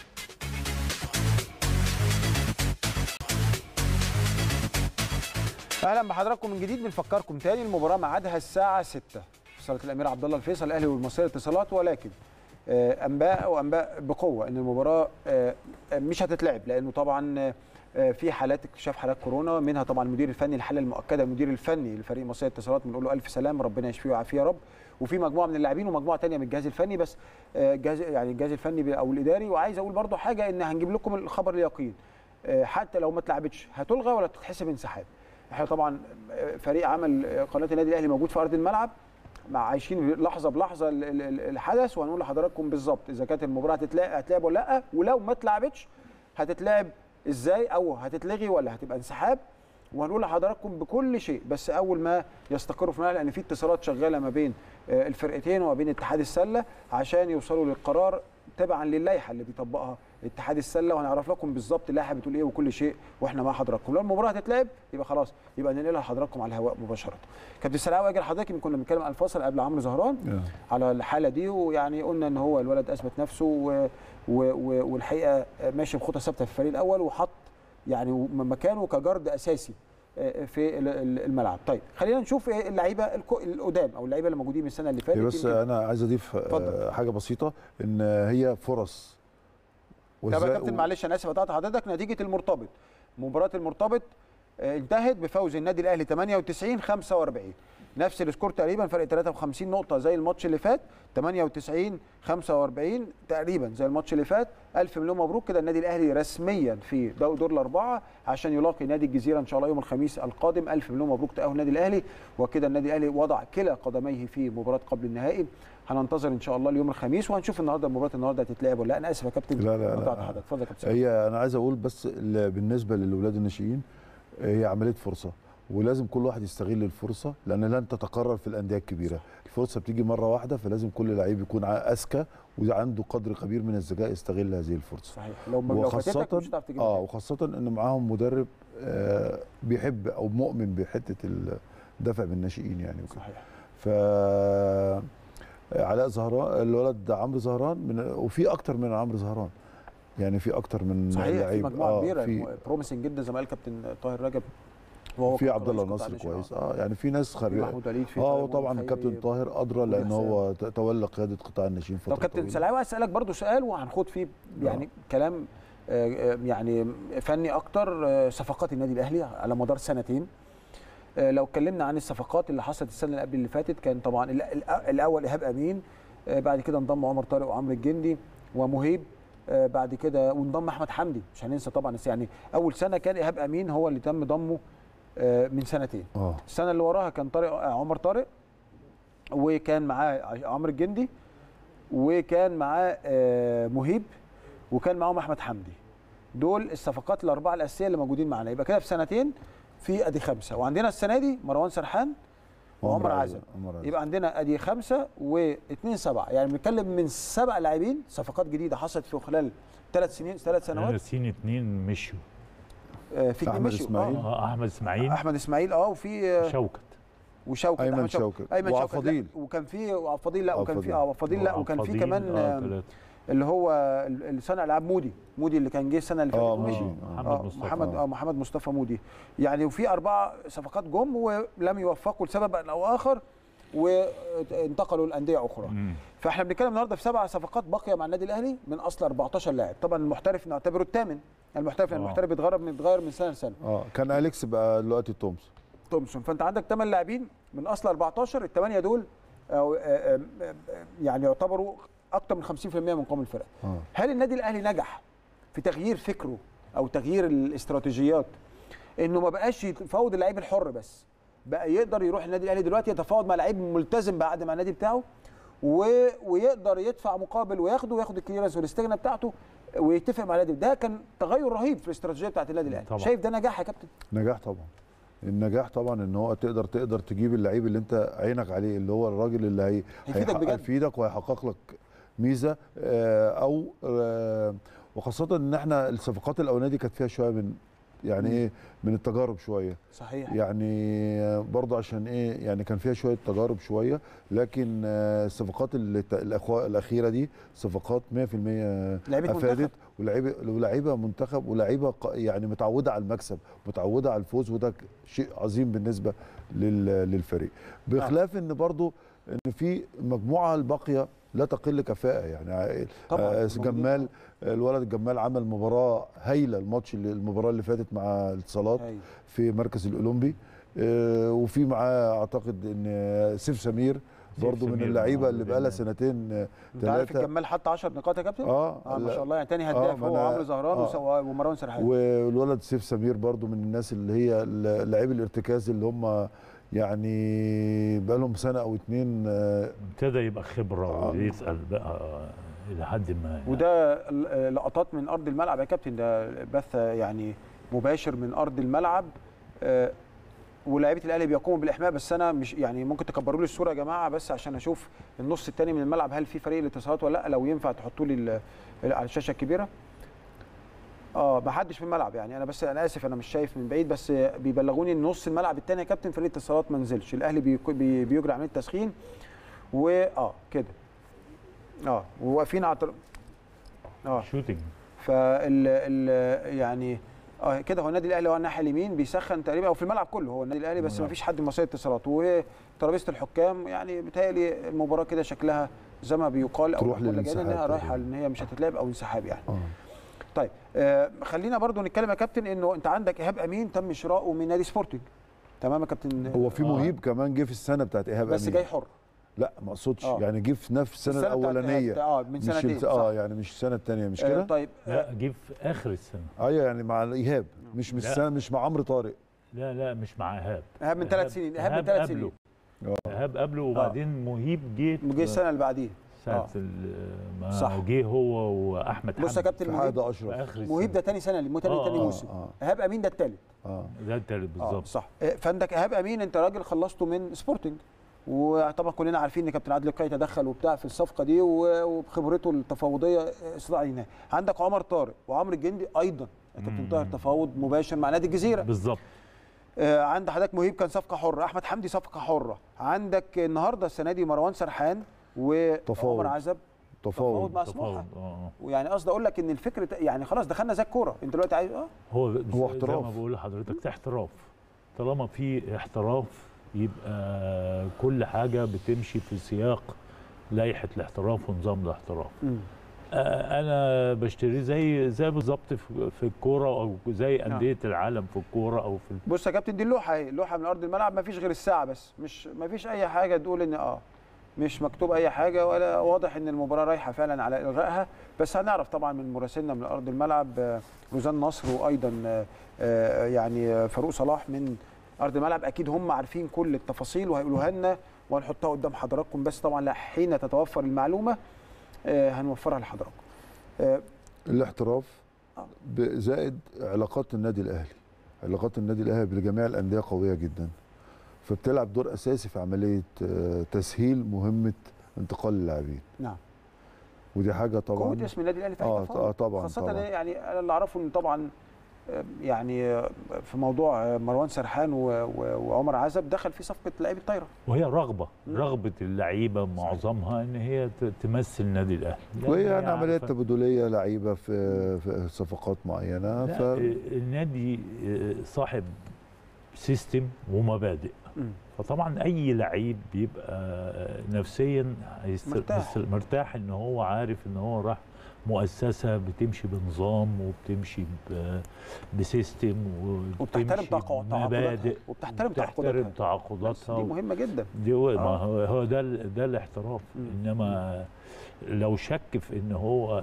اهلا بحضراتكم من جديد بنفكركم تاني المباراه ميعادها الساعه 6 في صاله الامير عبد الله الفيصل الاهلي والمصريه اتصالات ولكن آه، انباء وانباء بقوه ان المباراه آه، آه، مش هتتلعب لانه طبعا آه، في حالات اكتشاف حالات كورونا منها طبعا المدير الفني الحاله المؤكده المدير الفني لفريق مصريه اتصالات بنقول له الف سلام ربنا يشفيه ويعافيه يا رب وفي مجموعه من اللاعبين ومجموعه تانية من الجهاز الفني بس آه، الجهاز يعني الجهاز الفني او الاداري وعايز اقول برضو حاجه ان هنجيب لكم الخبر اليقين آه، حتى لو ما اتلعبتش هتلغى ولا تتحسب انسحاب احنا طبعا آه، فريق عمل آه، قناه النادي الاهلي موجود في ارض الملعب مع عايشين لحظه بلحظه ال- ال- ال- الحدث وهنقول لحضراتكم بالظبط اذا كانت المباراه هتتلعب هتلعب ولا لا ولو ما اتلعبتش هتتلعب ازاي او هتتلغي ولا هتبقى انسحاب وهنقول لحضراتكم بكل شيء بس اول ما يستقروا في الملعب لان في اتصالات شغاله ما بين آه، الفرقتين وما بين اتحاد السله عشان يوصلوا للقرار تبعا للائحه اللي بيطبقها اتحاد السله وهنعرف لكم بالظبط اللائحه بتقول ايه وكل شيء واحنا مع حضراتكم لو المباراه هتتلعب يبقى خلاص يبقى ننقلها لحضراتكم على الهواء مباشره كابتن سلاوي اجل حضرتك يمكن كنا بنتكلم عن الفاصل قبل عمرو زهران آه. على الحاله دي ويعني قلنا ان هو الولد اثبت نفسه و و و والحقيقه ماشي بخطى ثابته في الفريق الاول وحط يعني مكانه كجارد اساسي في ال- ال- الملعب طيب خلينا نشوف ايه اللعيبه الكو- القدام او اللعيبه اللي موجودين من السنه اللي فاتت هي بس يمكن- انا عايز اضيف اتفضل. آه، حاجه بسيطه ان هي فرص طب يا وإزاي- كابتن معلش انا اسف قطعت حضرتك نتيجه المرتبط مباراه المرتبط آه، انتهت بفوز النادي الاهلي 98 45 نفس السكور تقريبا فرق 53 نقطه زي الماتش اللي فات 98 45 تقريبا زي الماتش اللي فات الف مليون مبروك كده النادي الاهلي رسميا في دو- دور الاربعه عشان يلاقي نادي الجزيره ان شاء الله يوم الخميس القادم الف مليون مبروك تاهل النادي الاهلي وكده النادي الاهلي وضع كلا قدميه في مباراه قبل النهائي هننتظر ان شاء الله اليوم الخميس وهنشوف النهارده مباراه النهارده هتتلعب ولا لا انا اسف يا كابتن لا، لا، لا. قطعت حضرتك اتفضل يا كابتن هي انا عايز اقول بس ال- بالنسبه للاولاد الناشئين هي عمليه فرصه ولازم كل واحد يستغل الفرصه لان لن تتكرر في الانديه الكبيره الفرصه بتيجي مره واحده فلازم كل لعيب يكون ع- اذكى وعنده قدر كبير من الذكاء يستغل هذه الفرصه صحيح لو لو فاتتك مش هتعرف تجيبها اه تاني. وخاصه ان معاهم مدرب آه بيحب او مؤمن بحته الدفع بالناشئين يعني وكده صحيح ف علاء زهران الولد عمرو زهران من وفي اكتر من عمرو زهران يعني في اكتر من صحيح في لعيب مجموعه آه، كبيره في بروميسنج جدا زي ما قال كابتن طاهر رجب وهو في كان عبد الله رئيس قطاع النصر الناشئين. كويس اه يعني في ناس في خريجه محمود وليد في اه طارق وطبعا خيري. الكابتن طاهر ادرى ودي لان حسام. هو ت- تولى قياده قطاع الناشئين فتره طب كابتن طويلة. سلاوي اسالك برضو سؤال وهنخوض فيه يعني كلام آه، آه، يعني فني اكتر آه، صفقات النادي الاهلي على مدار سنتين آه، لو اتكلمنا عن الصفقات اللي حصلت السنه اللي قبل اللي فاتت كان طبعا ال- ال- الاول ايهاب امين آه، بعد كده انضم عمر طارق وعمرو الجندي ومهيب آه، بعد كده وانضم احمد حمدي مش هننسى طبعا بس يعني اول سنه كان ايهاب امين هو اللي تم ضمه آه، من سنتين اه السنه اللي وراها كان طارق آه، عمر طارق وكان معاه ع- عمرو الجندي وكان معاه آه، مهيب وكان معاهم احمد حمدي دول الصفقات الاربعه الاساسيه اللي موجودين معانا يبقى كده في سنتين في ادي خمسه وعندنا السنه دي مروان سرحان وعمر عزب عمر عزب يبقى عندنا ادي خمسه واثنين سبعه يعني بنتكلم من سبع لاعبين صفقات جديده حصلت في خلال ثلاث سنين ثلاث سنوات ناسين اتنين مشوا آه، في اتنين أحمد مشيوا. إسماعيل. آه. آه، احمد اسماعيل احمد اسماعيل اه وفي آه، شوكت وشوكت أيمن أحمد شوكت. ايمن وعبد شوكت لا، فضيل. وكان في وعبد فضيل لا عبد وكان في فضيل. اه عبد فضيل لا وكان في فضيل، كمان آه، آه، تلاتة. اللي هو ال- صانع العاب مودي مودي اللي كان جه السنه اللي فاتت اه ومشي ماشي محمد آه، مصطفى. محمد اه محمد مصطفى مودي يعني وفي اربعه صفقات جم ولم يوفقوا لسبب او اخر وانتقلوا لانديه اخرى مم. فاحنا بنتكلم النهارده في سبع صفقات باقيه مع النادي الاهلي من اصل 14 لاعب طبعا المحترف نعتبره الثامن المحترف يعني آه. المحترف بيتغير من بيتغير من سنه لسنه اه كان اليكس بقى دلوقتي تومسون تومسون فانت عندك 8 لاعبين من اصل 14 الثمانيه دول أو آه، آه، آه، يعني يعتبروا اكثر من 50% من قوام الفرقه اه هل النادي الاهلي نجح في تغيير فكره او تغيير الاستراتيجيات انه ما بقاش يفاوض اللعيب الحر بس بقى يقدر يروح النادي الاهلي دلوقتي يتفاوض مع لعيب ملتزم بعقد مع النادي بتاعه و... ويقدر يدفع مقابل وياخده وياخد الكليرنس والاستغنى بتاعته ويتفق مع النادي ده كان تغير رهيب في الاستراتيجيه بتاعت النادي الاهلي طبعا. شايف ده نجاح يا كابتن نجاح طبعا النجاح طبعا ان هو تقدر تقدر تجيب اللعيب اللي انت عينك عليه اللي هو الراجل اللي هي هيفيدك هيحقق- بجد. هيفيدك وهيحقق لك ميزه آه، او آه، وخاصه ان احنا الصفقات الاولانيه دي كانت فيها شويه من يعني مم. ايه من التجارب شويه صحيح يعني برضه عشان ايه يعني كان فيها شويه تجارب شويه لكن آه، الصفقات اللي ت- الأخوا- الاخيره دي صفقات 100% لعيبه منتخب افادت ولاعيبه ولاعيبه منتخب ولاعيبه ق- يعني متعوده على المكسب متعوده على الفوز وده ك- شيء عظيم بالنسبه لل- للفريق بخلاف ان برضه ان في مجموعه الباقيه لا تقل كفاءه يعني طبعا آه، موجودين. جمال الولد الجمال عمل مباراه هايله الماتش اللي المباراه اللي فاتت مع الاتصالات أيوة. في مركز الاولمبي آه، وفي معاه اعتقد ان سيف سمير سيف برضو من سمير اللعيبه اللي موجودين. بقى لها سنتين آه، انت عارف ثلاثه الجمال حط 10 نقاط يا كابتن اه اه ما لا. شاء الله يعني تاني آه، هداف ما هو أنا- وعمرو زهران آه. وس- ومروان سرحان والولد سيف سمير برضو من الناس اللي هي لاعبي الارتكاز اللي هم يعني بقى لهم سنه او اتنين آه، ابتدى يبقى خبره آه. ويسال بقى الى حد ما يعني. وده ل- لقطات من ارض الملعب يا كابتن ده بث يعني مباشر من ارض الملعب آه، ولاعيبه الاهلي بيقوموا بالاحماء بس انا مش يعني ممكن تكبروا لي الصوره يا جماعه بس عشان اشوف النص الثاني من الملعب هل في فريق الاتصالات ولا لا لو ينفع تحطوا لي ال- على الشاشه الكبيره اه ما حدش في الملعب يعني انا بس انا اسف انا مش شايف من بعيد بس بيبلغوني ان نص الملعب الثاني يا كابتن فريق الاتصالات ما نزلش الاهلي بيك- بي- بيجري عمليه تسخين واه كده اه وواقفين على الطر- اه شوتنج فال ال يعني اه كده هو النادي الاهلي هو الناحيه اليمين بيسخن تقريبا او في الملعب كله هو النادي الاهلي بس ما الملعب. فيش حد من وسائل الاتصالات وترابيزه الحكام يعني بيتهيألي المباراه كده شكلها زي ما بيقال او تروح بيقول لك للانسحاب انها رايحه تقريباً. ان هي مش هتتلعب او انسحاب يعني آه. طيب آه خلينا برضو نتكلم يا كابتن انه انت عندك ايهاب امين تم شراؤه من نادي سبورتنج تمام يا كابتن هو في آه. مهيب كمان جه في السنه بتاعت ايهاب بس أمين. جاي حر لا ما اقصدش آه. يعني جه في نفس السنه, السنة بتاعت الاولانيه إيهاب، اه من مش سنتين الس- اه صح. يعني مش السنه الثانيه مش آه كده؟ طيب لا جه في اخر السنه ايوه يعني مع ايهاب مش من لا. السنه مش مع عمرو طارق لا لا مش مع ايهاب ايهاب من ثلاث سنين ايهاب من ثلاث سنين قبله ايهاب قبله وبعدين مهيب جه جه السنه اللي بعديه ساعه آه. ال- ما صح. جه هو واحمد بص يا حمدي كابتن في مهيب حاجه في اشرف اخر مهيب السنة. ده تاني سنه ليه تاني آه، تاني آه، موسم اه ايهاب امين ده التالت اه ده التالت اه بالظبط صح آه، فعندك ايهاب امين انت راجل خلصته من سبورتنج وطبعا كلنا عارفين ان كابتن عادل القيعي تدخل وبتاع في الصفقه دي و- وبخبرته التفاوضيه آه، استطاع ينهي عندك عمر طارق وعمرو الجندي ايضا يا كابتن مم. طاهر تفاوض مباشر مع نادي الجزيره بالظبط آه، عند حضرتك مهيب كان صفقه حره احمد حمدي صفقه حره عندك النهارده السنه دي مروان سرحان تفاوض. وعمر عزب تفاوض تفاوض مع سموحه تفاوض اه ويعني قصدي اقول لك ان الفكره يعني خلاص دخلنا زي الكوره انت دلوقتي عايز اه هو هو زي احتراف. ما بقول لحضرتك ده احتراف طالما في احتراف يبقى كل حاجه بتمشي في سياق لائحه الاحتراف ونظام الاحتراف آه، انا بشتريه زي زي بالظبط في في الكوره او زي نعم. انديه العالم في الكوره او في بص يا كابتن دي اللوحه اهي اللوحه من ارض الملعب ما فيش غير الساعه بس مش ما فيش اي حاجه تقول ان اه مش مكتوب اي حاجه ولا واضح ان المباراه رايحه فعلا على الغائها بس هنعرف طبعا من مراسلنا من ارض الملعب آه، روزان نصر وايضا آه، آه، يعني آه، فاروق صلاح من ارض الملعب اكيد هم عارفين كل التفاصيل وهيقولوها لنا وهنحطها قدام حضراتكم بس طبعا لا حين تتوفر المعلومه آه، هنوفرها لحضراتكم آه، الاحتراف آه. ب- زائد علاقات النادي الاهلي علاقات النادي الاهلي بجميع الانديه قويه جدا فبتلعب دور اساسي في عمليه آه، تسهيل مهمه انتقال اللاعبين نعم ودي حاجه طبعا قوه اسم النادي الاهلي في أي اه تفاوض. آه، طبعا خاصة طبعا يعني انا اللي اعرفه ان طبعا آه، يعني آه، في موضوع آه، مروان سرحان و- و- وعمر عزب دخل في صفقة لعيب الطايرة وهي رغبه مم. رغبه اللعيبه معظمها ان هي ت- تمثل النادي الاهلي لأن وهي هي يعني عمليات عارفة- تبادليه لعيبه في في صفقات معينه لا، ف النادي صاحب سيستم ومبادئ مم. فطبعا اي لعيب بيبقى نفسيا هيست- مرتاح. بس- مرتاح ان هو عارف ان هو راح مؤسسه بتمشي بنظام وبتمشي ب- بسيستم وبتحترم وبتمشي تعاقد- بمبادئ وبتحترم وبتحترم تعاقداتها. بس تعاقداتها دي مهمه جدا دي هو ما آه. هو هو ده ال- ده الاحتراف مم. انما لو شك في ان هو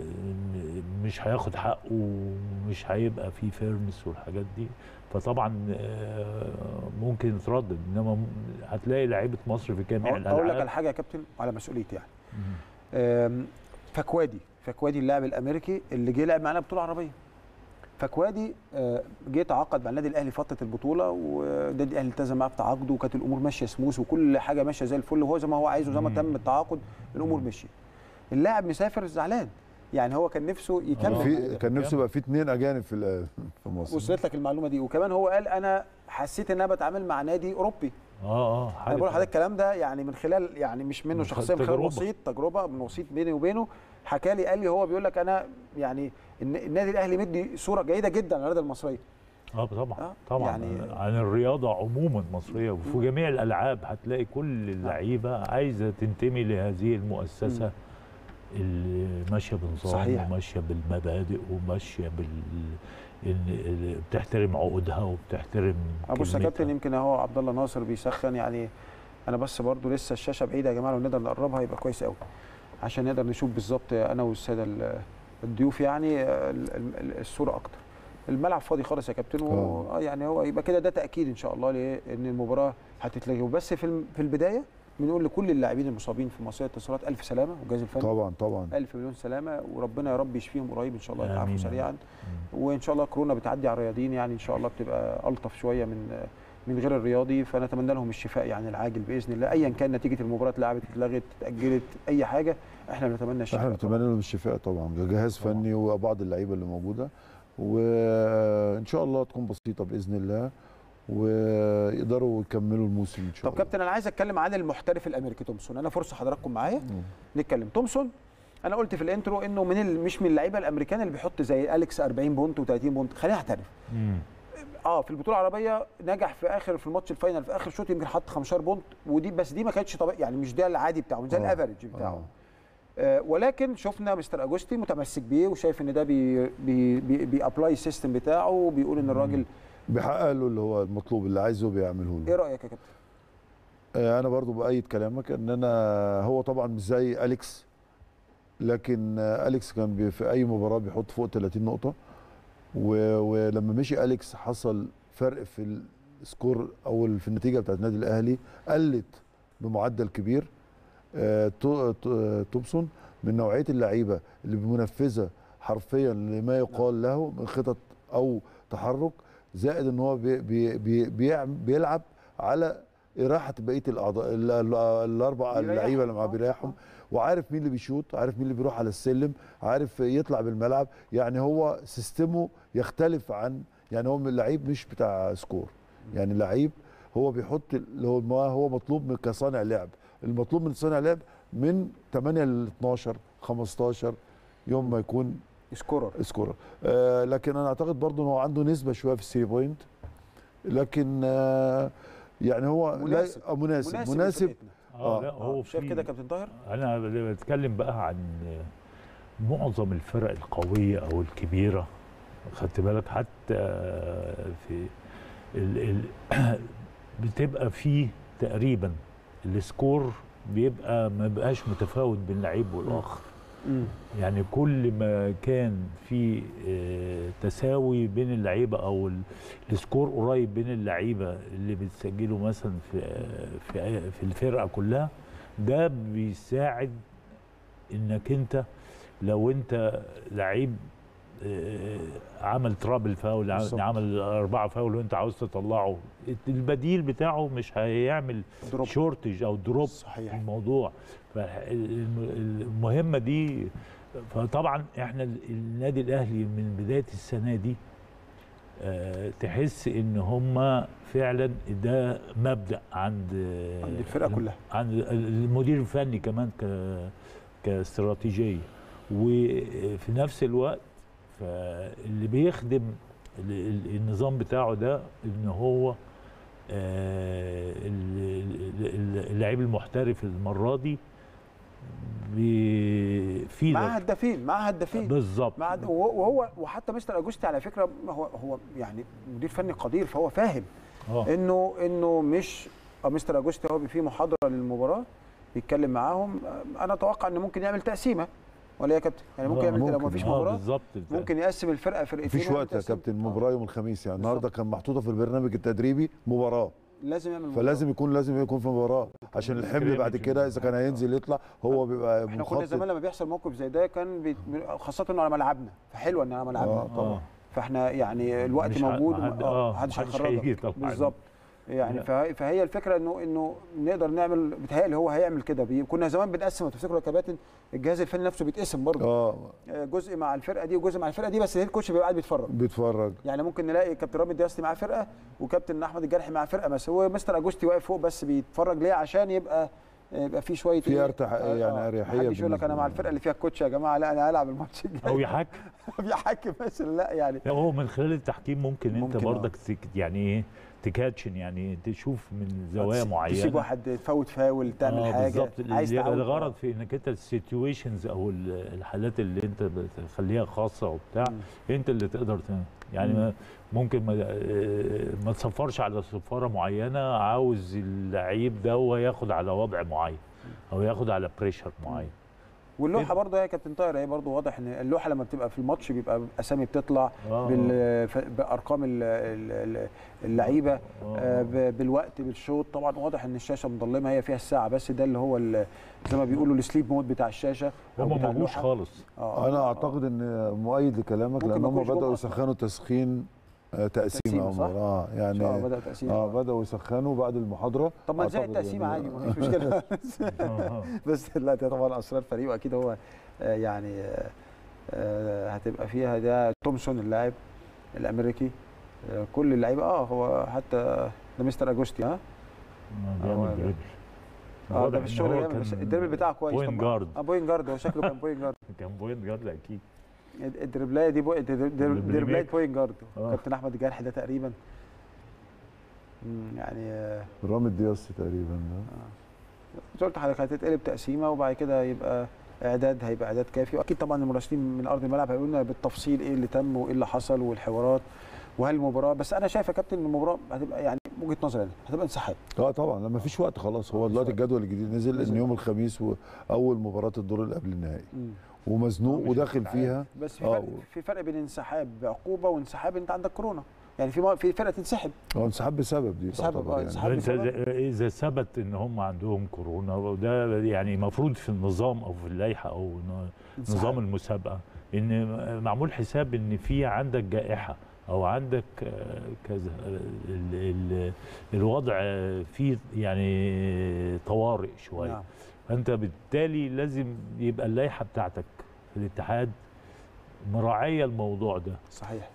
مش هياخد حقه ومش هيبقى فيه فيرنس والحاجات دي فطبعا آه، ممكن يتردد انما م- هتلاقي لعيبه مصر في جميع اقول أقول لك الالعاب على حاجه يا كابتن على مسؤوليتي يعني مم. أم، فكوادي فكوادي اللاعب الامريكي اللي جه لعب معانا بطوله عربيه فكوادي آه، جه تعاقد مع النادي الاهلي فتره البطوله والنادي الاهلي التزم معاه بتعاقده وكانت الامور ماشيه سموث وكل حاجه ماشيه زي الفل وهو زي ما هو عايز وزي ما مم. تم التعاقد الامور مم. مشيت اللاعب مسافر زعلان يعني هو كان نفسه يكمل آه. في كان نفسه يبقى في اثنين اجانب في ال- في مصر وصلت لك المعلومه دي وكمان هو قال انا حسيت ان انا بتعامل مع نادي اوروبي اه اه انا حاجة بقول لحضرتك الكلام ده يعني من خلال يعني مش منه من شخصيا من خلال تجربة. وسيط تجربه من وسيط بيني وبينه حكى لي قال لي هو بيقول لك انا يعني الن- النادي الاهلي مدي صوره جيده جدا عن الرياضه المصريه اه طبعا آه، طبعا يعني- يعني عن الرياضه عموما مصريه وفي جميع الالعاب هتلاقي كل اللعيبه عايزه تنتمي لهذه المؤسسه اللي ماشيه بنظام صحيح. وماشيه بالمبادئ وماشيه بال إن ال- بتحترم عقودها وبتحترم بص يا كلمتها. كابتن يمكن اهو عبد الله ناصر بيسخن يعني انا بس برضو لسه الشاشه بعيده يا جماعه لو نقدر نقربها يبقى كويس قوي عشان نقدر نشوف بالظبط انا والساده ال- الضيوف يعني ال- ال- الصوره اكتر الملعب فاضي خالص يا كابتن و... آه يعني هو يبقى كده ده تاكيد ان شاء الله لان المباراه هتتلغي وبس في الم- في البدايه بنقول لكل اللاعبين المصابين في مصريه الاتصالات الف سلامه والجهاز الفني طبعا طبعا الف مليون سلامه وربنا يا رب يشفيهم قريب ان شاء الله يتعافوا آمين. سريعا مم. وان شاء الله كورونا بتعدي على الرياضيين يعني ان شاء الله بتبقى الطف شويه من من غير الرياضي فنتمنى لهم الشفاء يعني العاجل باذن الله ايا كان نتيجه المباراه اتلعبت اتلغت اتاجلت اي حاجه احنا بنتمنى الشفاء احنا طبعاً. بنتمنى لهم الشفاء طبعا جهاز طبعاً. فني وبعض اللعيبه اللي موجوده وان شاء الله تكون بسيطه باذن الله ويقدروا يكملوا الموسم ان شاء طب الله كابتن انا عايز اتكلم عن المحترف الامريكي تومسون انا فرصه حضراتكم معايا نتكلم تومسون انا قلت في الانترو انه من ال- مش من اللعيبه الامريكان اللي بيحط زي اليكس 40 بونت و30 بونت خلينا نحترف مم. اه في البطوله العربيه نجح في اخر في الماتش الفاينل في اخر شوط يمكن حط 15 بونت ودي بس دي ما كانتش طبيعي يعني مش ده العادي بتاعه مش ده آه. الافريج بتاعه آه. آه ولكن شفنا مستر اجوستي متمسك بيه وشايف ان ده بي بي بي بيابلاي السيستم بتاعه وبيقول ان الراجل بيحقق له اللي هو المطلوب اللي عايزه بيعمله ايه له رايك يا كابتن؟ آه، انا برضو بايد كلامك ان انا هو طبعا مش زي اليكس لكن آه، اليكس كان بي- في اي مباراه بيحط فوق 30 نقطه و- ولما مشي اليكس حصل فرق في السكور او في النتيجه بتاعت النادي الاهلي قلت بمعدل كبير آه، تو- تو- تومسون من نوعيه اللعيبه اللي منفذه حرفيا لما يقال له من خطط او تحرك زائد ان هو بي بي بي بيعم- بيلعب على اراحه بقيه الاعضاء ال- ال- الاربع بيريحهم. اللعيبه اللي معاه آه، بيريحهم وعارف مين اللي بيشوط عارف مين اللي بيروح على السلم عارف يطلع بالملعب يعني هو سيستمه يختلف عن يعني هو اللعيب مش بتاع سكور يعني لعيب هو بيحط اللي هو ما هو مطلوب من كصانع لعب المطلوب من صانع لعب من 8 ل 12 15 يوم ما يكون سكورر سكورر آه لكن انا اعتقد برضه ان هو عنده نسبه شويه في الثري بوينت لكن آه يعني هو مناسب. لا آه، مناسب مناسب, مناسب لفرقتنا. اه آه، لا هو شايف في- كده يا كابتن طاهر؟ انا بتكلم بقى عن معظم الفرق القويه او الكبيره خدت بالك حتى في ال ال بتبقى فيه تقريبا السكور بيبقى ما بقاش متفاوت بين لعيب والاخر يعني كل ما كان في آه، تساوي بين اللعيبه او ال- السكور قريب بين اللعيبه اللي بتسجله مثلا في في في الفرقه كلها ده بيساعد انك انت لو انت لعيب آه، عمل ترابل فاول بالظبط. عمل اربعه فاول وانت عاوز تطلعه البديل بتاعه مش هيعمل دروب شورتج او دروب صحيح. في الموضوع فالمهمه دي فطبعا احنا ال- النادي الاهلي من بدايه السنه دي آه، تحس ان هم فعلا ده مبدا عند عند الفرقه كلها عند المدير الفني كمان ك كاستراتيجيه وفي نفس الوقت فاللي بيخدم ال- ال- النظام بتاعه ده ان هو آه، ال- ال- اللعيب المحترف المره دي بي- في مع لك- هدافين مع هدافين بالظبط مع هد- وهو وهو وحتى مستر اجوستي على فكره هو هو يعني مدير فني قدير فهو فاهم اه انه انه مش آه، مستر اجوستي هو في محاضره للمباراه بيتكلم معاهم آه، انا اتوقع انه ممكن يعمل تقسيمه ولا إيه يا كابتن يعني ممكن آه، يعمل لو ممكن. ما فيش آه، مباراه بالظبط ممكن يقسم الفرقه فرقتين مفيش ويعمل وقت يا تقسيم. كابتن آه. المباراه يوم الخميس يعني النهارده بالظبط. كان محطوطه في البرنامج التدريبي مباراه لازم يعمل مباراة. فلازم يكون لازم يكون في مباراه عشان الحمل بعد كده اذا كان هينزل يطلع هو بيبقى احنا كنا مخطط زمان لما بيحصل موقف زي ده كان بي... خاصه انه على ملعبنا فحلوه ان على ملعبنا اه طبعا فاحنا يعني الوقت مش ه- موجود ما حد- اه آه، محدش محدش هيخرجك هيجي طبعاً. بالظبط يعني لا. فهي, فهي الفكره انه انه نقدر نعمل بيتهيألي هو هيعمل كده بي... كنا زمان بنقسم لو تفتكروا يا كباتن الجهاز الفني نفسه بيتقسم برضه اه آه، جزء مع الفرقه دي وجزء مع الفرقه دي بس الهيد كوتش بيبقى قاعد بيتفرج بيتفرج يعني ممكن نلاقي كابتن رامي دياستي معاه فرقه وكابتن احمد الجرحي معاه فرقه بس هو مستر اجوستي واقف فوق بس بيتفرج ليه عشان يبقى يبقى في شويه في إيه؟ ارتح- يعني أريحية محدش يقول لك انا بالنسبة مع له. الفرقه اللي فيها الكوتش يا جماعه لا انا هلعب الماتش الجاي او يحك بيحكم مثلا لا يعني لا هو من خلال التحكيم ممكن, ممكن، انت آه. برضك تك- يعني ايه تكاتشن يعني تشوف من زوايا تسيب- معينه تسيب واحد تفوت فاول تعمل آه، حاجه بالظبط عايز اللي- تعود الغرض في انك انت السيتويشنز او ال- الحالات اللي انت بتخليها خاصه وبتاع مم. انت اللي تقدر ت- يعني مم. ما ممكن ما, آه، ما تصفرش على صفاره معينه عاوز اللعيب ده هو ياخد على وضع معين او ياخد على بريشر معين واللوحه برضه يا كابتن طاهر هي برضه واضح ان اللوحه لما بتبقى في الماتش بيبقى اسامي بتطلع آه. بال ف- بارقام ال- ال- ال- اللعيبه آه، آه. ب- بالوقت بالشوط طبعا واضح ان الشاشه مظلمه هي فيها الساعه بس ده اللي هو ال- زي ما بيقولوا السليب مود بتاع الشاشه أو هم بتاع ما جوش اللوحة. خالص آه، انا آه، اعتقد ان مؤيد لكلامك ممكن لان ما هم يكونش جم بداوا أصلاً. يسخنوا تسخين آه، تقسيمه تقسيمة، او صح؟ اه آه، يعني بدأ تقسيم اه بداوا يسخنوا بعد المحاضره طب ما نزق أعتقد التقسيمه إن- عادي مفيش مشكله آه، آه. بس لا ده طبعا اسرار فريق واكيد هو آه، يعني آه، آه، هتبقى فيها ده تومسون اللاعب الامريكي آه، كل اللعيبه اه هو حتى ده مستر اجوستي ها آه، هو بيعمل ده. دريبل اه واضح ده إن في الشغل هو جامد بس كان الدريبل بتاعه كويس بوينت طبعاً. جارد اه بوينت جارد هو شكله كان بوينت جارد كان بوينت جارد اكيد الدربلايه دي بو... دربلايه ميكر. بوينت جارد آه. كابتن احمد الجرح ده تقريبا مم، يعني آه، رامي دياس تقريبا ده زي ما قلت لحضرتك هتتقلب تقسيمه وبعد كده يبقى اعداد هيبقى اعداد كافي واكيد طبعا المراسلين من ارض الملعب هيقولوا لنا بالتفصيل ايه اللي تم وايه اللي حصل والحوارات وهل المباراه بس انا شايف يا كابتن ان المباراه هتبقى يعني وجهه نظري أنا، هتبقى انسحاب اه طبعا لما فيش وقت خلاص هو دلوقتي الجدول الجديد نزل نزل. ان يوم الخميس واول مباراه الدور اللي قبل النهائي مم. ومزنوق مش وداخل انسحاب. فيها بس في آه، فرق و- في فرق بين انسحاب بعقوبه وانسحاب انت عندك كورونا يعني في مو- في فرقه تنسحب هو انسحاب بسبب دي بسبب، تعتبر آه، يعني انسحاب. انت بسبب؟ اذا ثبت ان هم عندهم كورونا وده يعني المفروض في النظام او في اللائحه او ن- انسحاب. نظام المسابقه ان معمول حساب ان في عندك جائحه او عندك آه، كذا آه، ال- ال- الوضع آه، فيه يعني طوارئ شويه نعم. فانت بالتالي لازم يبقى اللائحه بتاعتك في الاتحاد مراعيه الموضوع ده صحيح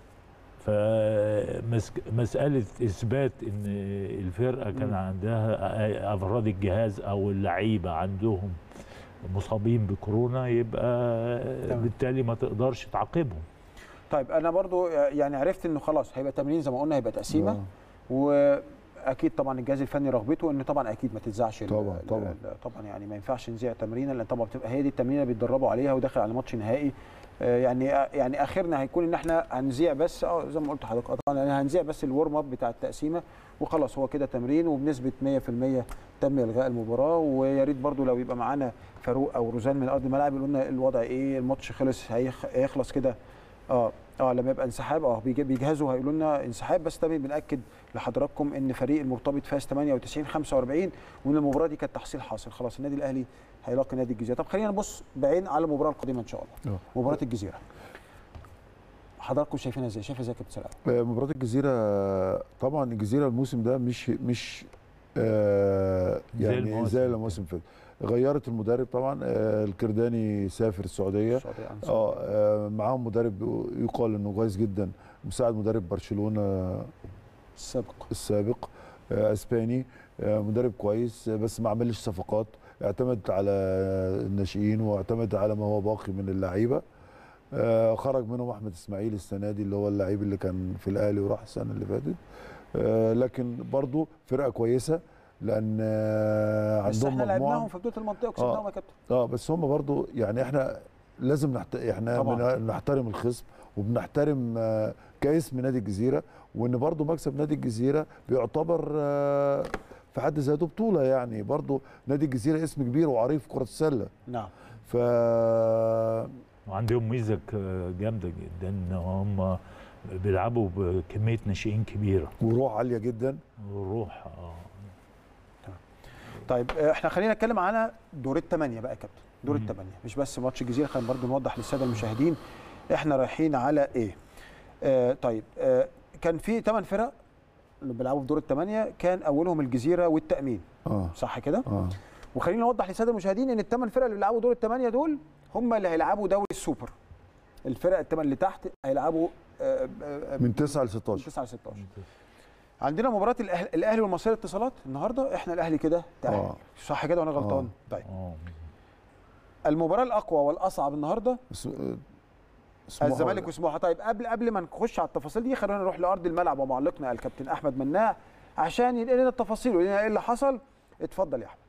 فمسألة إثبات إن الفرقة كان مم. عندها أفراد الجهاز أو اللعيبة عندهم مصابين بكورونا يبقى تمام. بالتالي ما تقدرش تعاقبهم طيب انا برضو يعني عرفت انه خلاص هيبقى تمرين زي ما قلنا هيبقى تقسيمه آه. واكيد طبعا الجهاز الفني رغبته ان طبعا اكيد ما تتذاعش ال- طبعاً، ال- طبعاً. ال- طبعا يعني ما ينفعش نذيع تمرينه لان طبعا بتبقى هي دي التمرينه اللي بيتدربوا عليها وداخل على ماتش نهائي آه، يعني يعني اخرنا هيكون ان احنا هنذيع بس اه زي ما قلت لحضرتك آه، طبعا يعني هنذيع بس الورم اب بتاع التقسيمه وخلاص هو كده تمرين وبنسبه 100% تم الغاء المباراه ويا ريت برضو لو يبقى معانا فاروق او روزان من ارض الملعب يقولوا لنا الوضع ايه الماتش خلص هيخ- هيخلص كده اه اه لما يبقى انسحاب اه بيج- بيجهزوا هيقولوا لنا انسحاب بس طبعا بناكد لحضراتكم ان فريق المرتبط فاز 98 45 وان المباراه دي كانت تحصيل حاصل خلاص النادي الاهلي هيلاقي نادي الجزيره طب خلينا نبص بعين على المباراه القادمه ان شاء الله آه. مباراه الجزيره حضراتكم شايفينها ازاي شايفها ازاي يا كابتن سلام آه، مباراة الجزيرة طبعا الجزيرة الموسم ده مش مش آه زي يعني المواسم زي اللي الموسم اللي فات غيرت المدرب طبعا آه الكرداني سافر السعودية السعودية أنصار. اه آه، معاهم مدرب يقال انه كويس جدا مساعد مدرب برشلونة السابق السابق آه، اسباني آه، مدرب كويس آه، بس ما عملش صفقات اعتمد على الناشئين واعتمد على ما هو باقي من اللعيبه آه، خرج منهم احمد اسماعيل السنه دي اللي هو اللعيب اللي كان في الاهلي وراح السنه اللي فاتت آه، لكن برضو فرقه كويسه لان آه، بس عندهم احنا لعبناهم مجموعه في بطوله المنطقه وكسبناهم يا كابتن اه بس هم برضو يعني احنا لازم نحت... احنا طبعاً. من... نحترم الخصم وبنحترم آه، كاسم نادي الجزيره وان برضو مكسب نادي الجزيره بيعتبر آه، في حد ذاته بطوله يعني برضو نادي الجزيره اسم كبير وعريف كره السله نعم ف وعندهم ميزه ك- جامده جدا ان هم بيلعبوا بكميه ناشئين كبيره وروح عاليه جدا وروح اه طيب آه، احنا خلينا نتكلم على دور الثمانيه بقى يا كابتن دور مم. الثمانيه مش بس ماتش الجزيره خلينا برضو نوضح للساده المشاهدين احنا رايحين على ايه آه طيب آه كان في ثمان فرق اللي بيلعبوا في دور الثمانيه كان اولهم الجزيره والتامين اه صح كده اه وخلينا نوضح للساده المشاهدين ان الثمان فرق اللي بيلعبوا دور الثمانيه دول هم اللي هيلعبوا دوري السوبر الفرق الثمان اللي تحت هيلعبوا آه، آه، آه، من 9 ل من 16 9 ل 16 عندنا مباراه الأهل... الاهلي والمصرية الاتصالات النهارده احنا الاهلي كده تعال آه. صح كده وانا غلطان آه. طيب اه المباراه الاقوى والاصعب النهارده اس- آه، سموحة- الزمالك وسموحه طيب قبل قبل ما نخش على التفاصيل دي خلينا نروح لارض الملعب ومعلقنا الكابتن احمد مناع عشان ينقل لنا التفاصيل ويقول لنا ايه اللي حصل اتفضل يا احمد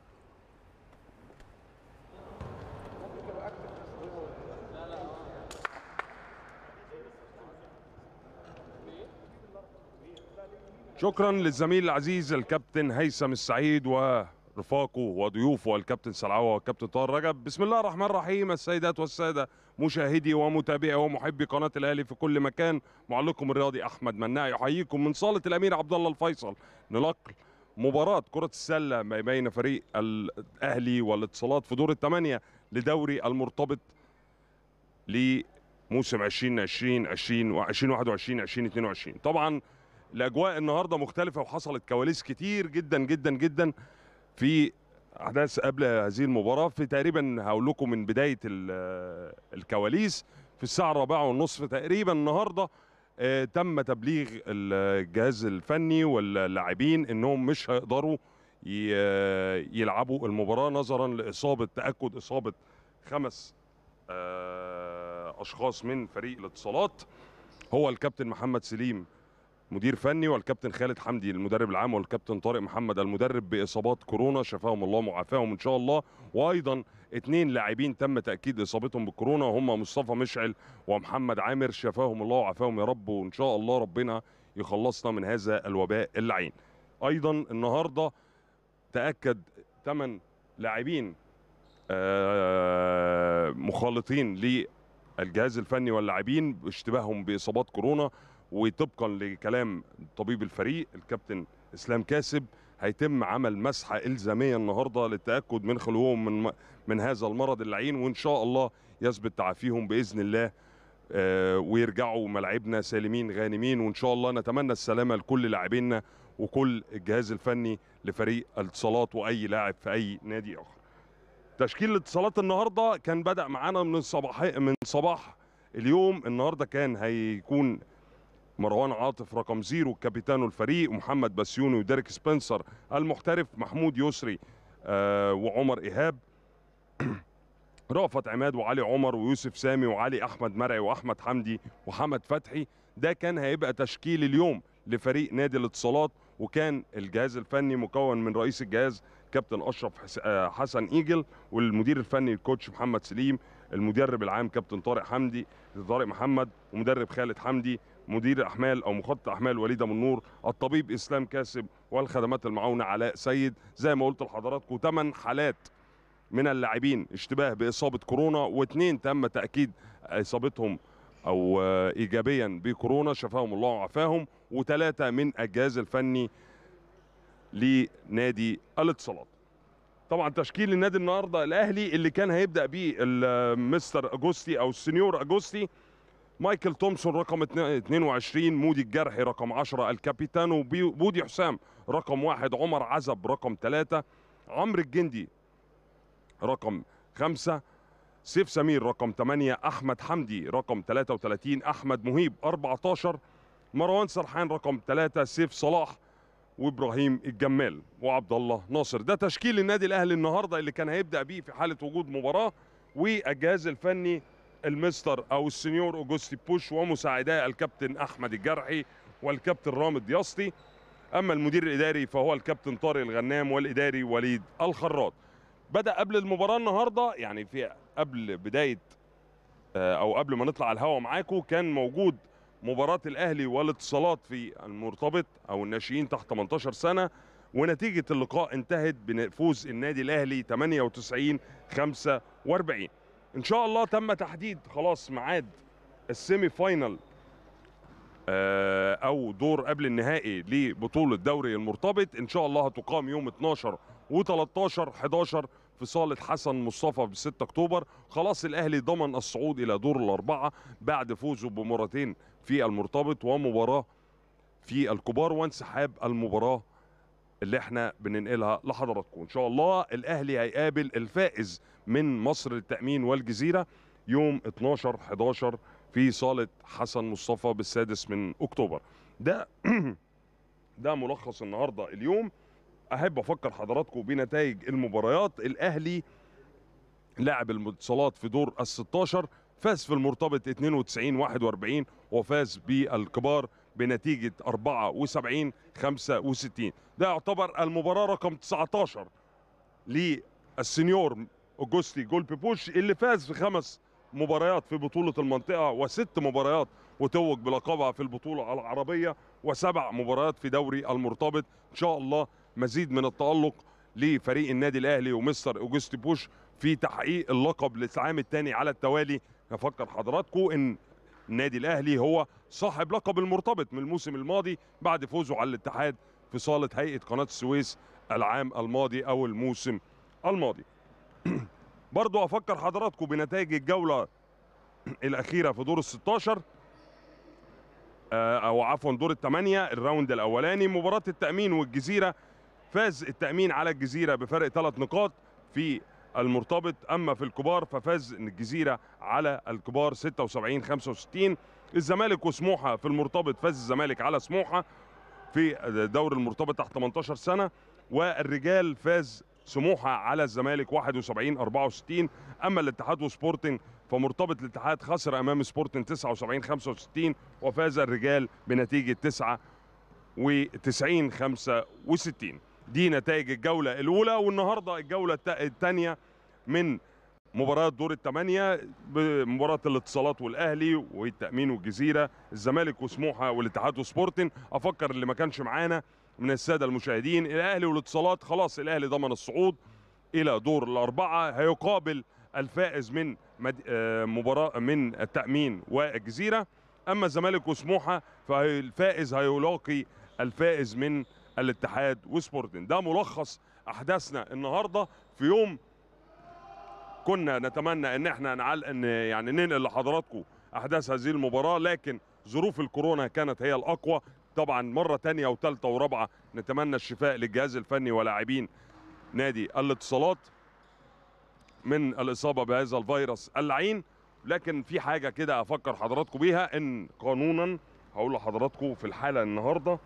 شكرا للزميل العزيز الكابتن هيثم السعيد ورفاقه وضيوفه الكابتن سلعوه والكابتن طاهر رجب بسم الله الرحمن الرحيم السيدات والساده مشاهدي ومتابعي ومحبي قناه الاهلي في كل مكان معلقكم الرياضي احمد مناع يحييكم من صاله الامير عبد الله الفيصل نلقي مباراة كرة السلة ما بين فريق الأهلي والاتصالات في دور الثمانية لدوري المرتبط لموسم 2020 20 و 2021 2022 طبعا الاجواء النهارده مختلفه وحصلت كواليس كتير جدا جدا جدا في احداث قبل هذه المباراه في تقريبا هقول لكم من بدايه ال- الكواليس في الساعه الرابعه والنصف تقريبا النهارده آه، تم تبليغ الجهاز الفني واللاعبين انهم مش هيقدروا ي- يلعبوا المباراه نظرا لاصابه تاكد اصابه خمس آه، اشخاص من فريق الاتصالات هو الكابتن محمد سليم مدير فني والكابتن خالد حمدي المدرب العام والكابتن طارق محمد المدرب باصابات كورونا شفاهم الله وعافاهم ان شاء الله وايضا اثنين لاعبين تم تاكيد اصابتهم بالكورونا وهم مصطفى مشعل ومحمد عامر شفاهم الله وعافاهم يا رب وان شاء الله ربنا يخلصنا من هذا الوباء اللعين ايضا النهارده تاكد ثمان لاعبين آه، مخالطين للجهاز الفني واللاعبين باشتباههم باصابات كورونا وطبقا لكلام طبيب الفريق الكابتن اسلام كاسب هيتم عمل مسحه الزاميه النهارده للتاكد من خلوهم من من هذا المرض اللعين وان شاء الله يثبت تعافيهم باذن الله آه، ويرجعوا ملاعبنا سالمين غانمين وان شاء الله نتمنى السلامه لكل لاعبينا وكل الجهاز الفني لفريق الاتصالات واي لاعب في اي نادي اخر. تشكيل الاتصالات النهارده كان بدا معانا من الصباح من صباح اليوم النهارده كان هيكون مروان عاطف رقم زيرو كابيتانو الفريق ومحمد بسيوني وديريك سبنسر المحترف محمود يسري آه وعمر ايهاب رأفت عماد وعلي عمر ويوسف سامي وعلي احمد مرعي واحمد حمدي وحمد فتحي ده كان هيبقى تشكيل اليوم لفريق نادي الاتصالات وكان الجهاز الفني مكون من رئيس الجهاز كابتن اشرف حس- آه، حسن ايجل والمدير الفني الكوتش محمد سليم المدرب العام كابتن طارق حمدي طارق محمد ومدرب خالد حمدي مدير احمال او مخطط احمال وليد ابو النور الطبيب اسلام كاسب والخدمات المعاونه علاء سيد زي ما قلت لحضراتكم ثمان حالات من اللاعبين اشتباه باصابه كورونا واثنين تم تاكيد اصابتهم او آه، ايجابيا بكورونا شفاهم الله وعافاهم وثلاثه من الجهاز الفني لنادي الاتصالات طبعا تشكيل النادي النهارده الاهلي اللي كان هيبدا بيه المستر اجوستي او السنيور اجوستي مايكل تومسون رقم 22 مودي الجرحي رقم 10 الكابيتانو بي- بودي حسام رقم واحد عمر عزب رقم ثلاثة عمرو الجندي رقم خمسة سيف سمير رقم 8 أحمد حمدي رقم 33 أحمد مهيب 14 مروان سرحان رقم 3 سيف صلاح وابراهيم الجمال وعبد الله ناصر ده تشكيل النادي الاهلي النهارده اللي كان هيبدا بيه في حاله وجود مباراه والجهاز الفني المستر او السنيور اوجوستي بوش ومساعداه الكابتن احمد الجرحي والكابتن رامد يسطي اما المدير الاداري فهو الكابتن طارق الغنام والاداري وليد الخراط بدا قبل المباراه النهارده يعني في قبل بدايه آه، او قبل ما نطلع على الهوا معاكم كان موجود مباراه الاهلي والاتصالات في المرتبط او الناشئين تحت 18 سنه ونتيجه اللقاء انتهت بفوز النادي الاهلي 98 45 ان شاء الله تم تحديد خلاص ميعاد السيمي فاينل آه، او دور قبل النهائي لبطوله دوري المرتبط ان شاء الله هتقام يوم 12 و13 11 في صاله حسن مصطفى ب 6 اكتوبر خلاص الاهلي ضمن الصعود الى دور الاربعه بعد فوزه بمباراتين في المرتبط ومباراه في الكبار وانسحاب المباراه اللي احنا بننقلها لحضراتكم ان شاء الله الاهلي هيقابل الفائز من مصر للتامين والجزيره يوم 12 11 في صاله حسن مصطفى بالسادس من اكتوبر ده ده ملخص النهارده اليوم احب افكر حضراتكم بنتائج المباريات الاهلي لعب الاتصالات في دور ال 16 فاز في المرتبط 92 41 وفاز بالكبار بنتيجه 74 65 ده يعتبر المباراه رقم 19 للسنيور اوجوستي جول بيبوش اللي فاز في خمس مباريات في بطوله المنطقه وست مباريات وتوج بلقبها في البطوله العربيه وسبع مباريات في دوري المرتبط ان شاء الله مزيد من التالق لفريق النادي الاهلي ومستر اوجوستي بوش في تحقيق اللقب للعام الثاني على التوالي افكر حضراتكم ان النادي الاهلي هو صاحب لقب المرتبط من الموسم الماضي بعد فوزه على الاتحاد في صاله هيئه قناه السويس العام الماضي او الموسم الماضي برضو افكر حضراتكم بنتائج الجوله الاخيره في دور ال 16 آه، او عفوا دور الثمانيه الراوند الاولاني مباراه التامين والجزيره فاز التامين على الجزيره بفرق ثلاث نقاط في المرتبط اما في الكبار ففاز الجزيره على الكبار 76 65 الزمالك وسموحه في المرتبط فاز الزمالك على سموحه في دور المرتبط تحت 18 سنه والرجال فاز سموحه على الزمالك 71 64 اما الاتحاد وسبورتنج فمرتبط الاتحاد خسر امام سبورتنج 79 65 وفاز الرجال بنتيجه 9 و90 65 دي نتائج الجوله الاولى والنهارده الجوله الثانيه من مباراه دور الثمانيه بمباراه الاتصالات والاهلي والتامين والجزيره الزمالك وسموحه والاتحاد وسبورتنج افكر اللي ما كانش معانا من الساده المشاهدين الاهلي والاتصالات خلاص الاهلي ضمن الصعود الى دور الاربعه هيقابل الفائز من مد... آه، مباراه من التامين والجزيره اما الزمالك وسموحه فالفائز هيلاقي الفائز من الاتحاد وسبورتنج ده ملخص احداثنا النهارده في يوم كنا نتمنى ان احنا نعل ان يعني ننقل لحضراتكم احداث هذه المباراه لكن ظروف الكورونا كانت هي الاقوى طبعا مره تانية وثالثه ورابعه نتمنى الشفاء للجهاز الفني ولاعبين نادي الاتصالات من الاصابه بهذا الفيروس اللعين لكن في حاجه كده افكر حضراتكم بيها ان قانونا هقول لحضراتكم في الحاله النهارده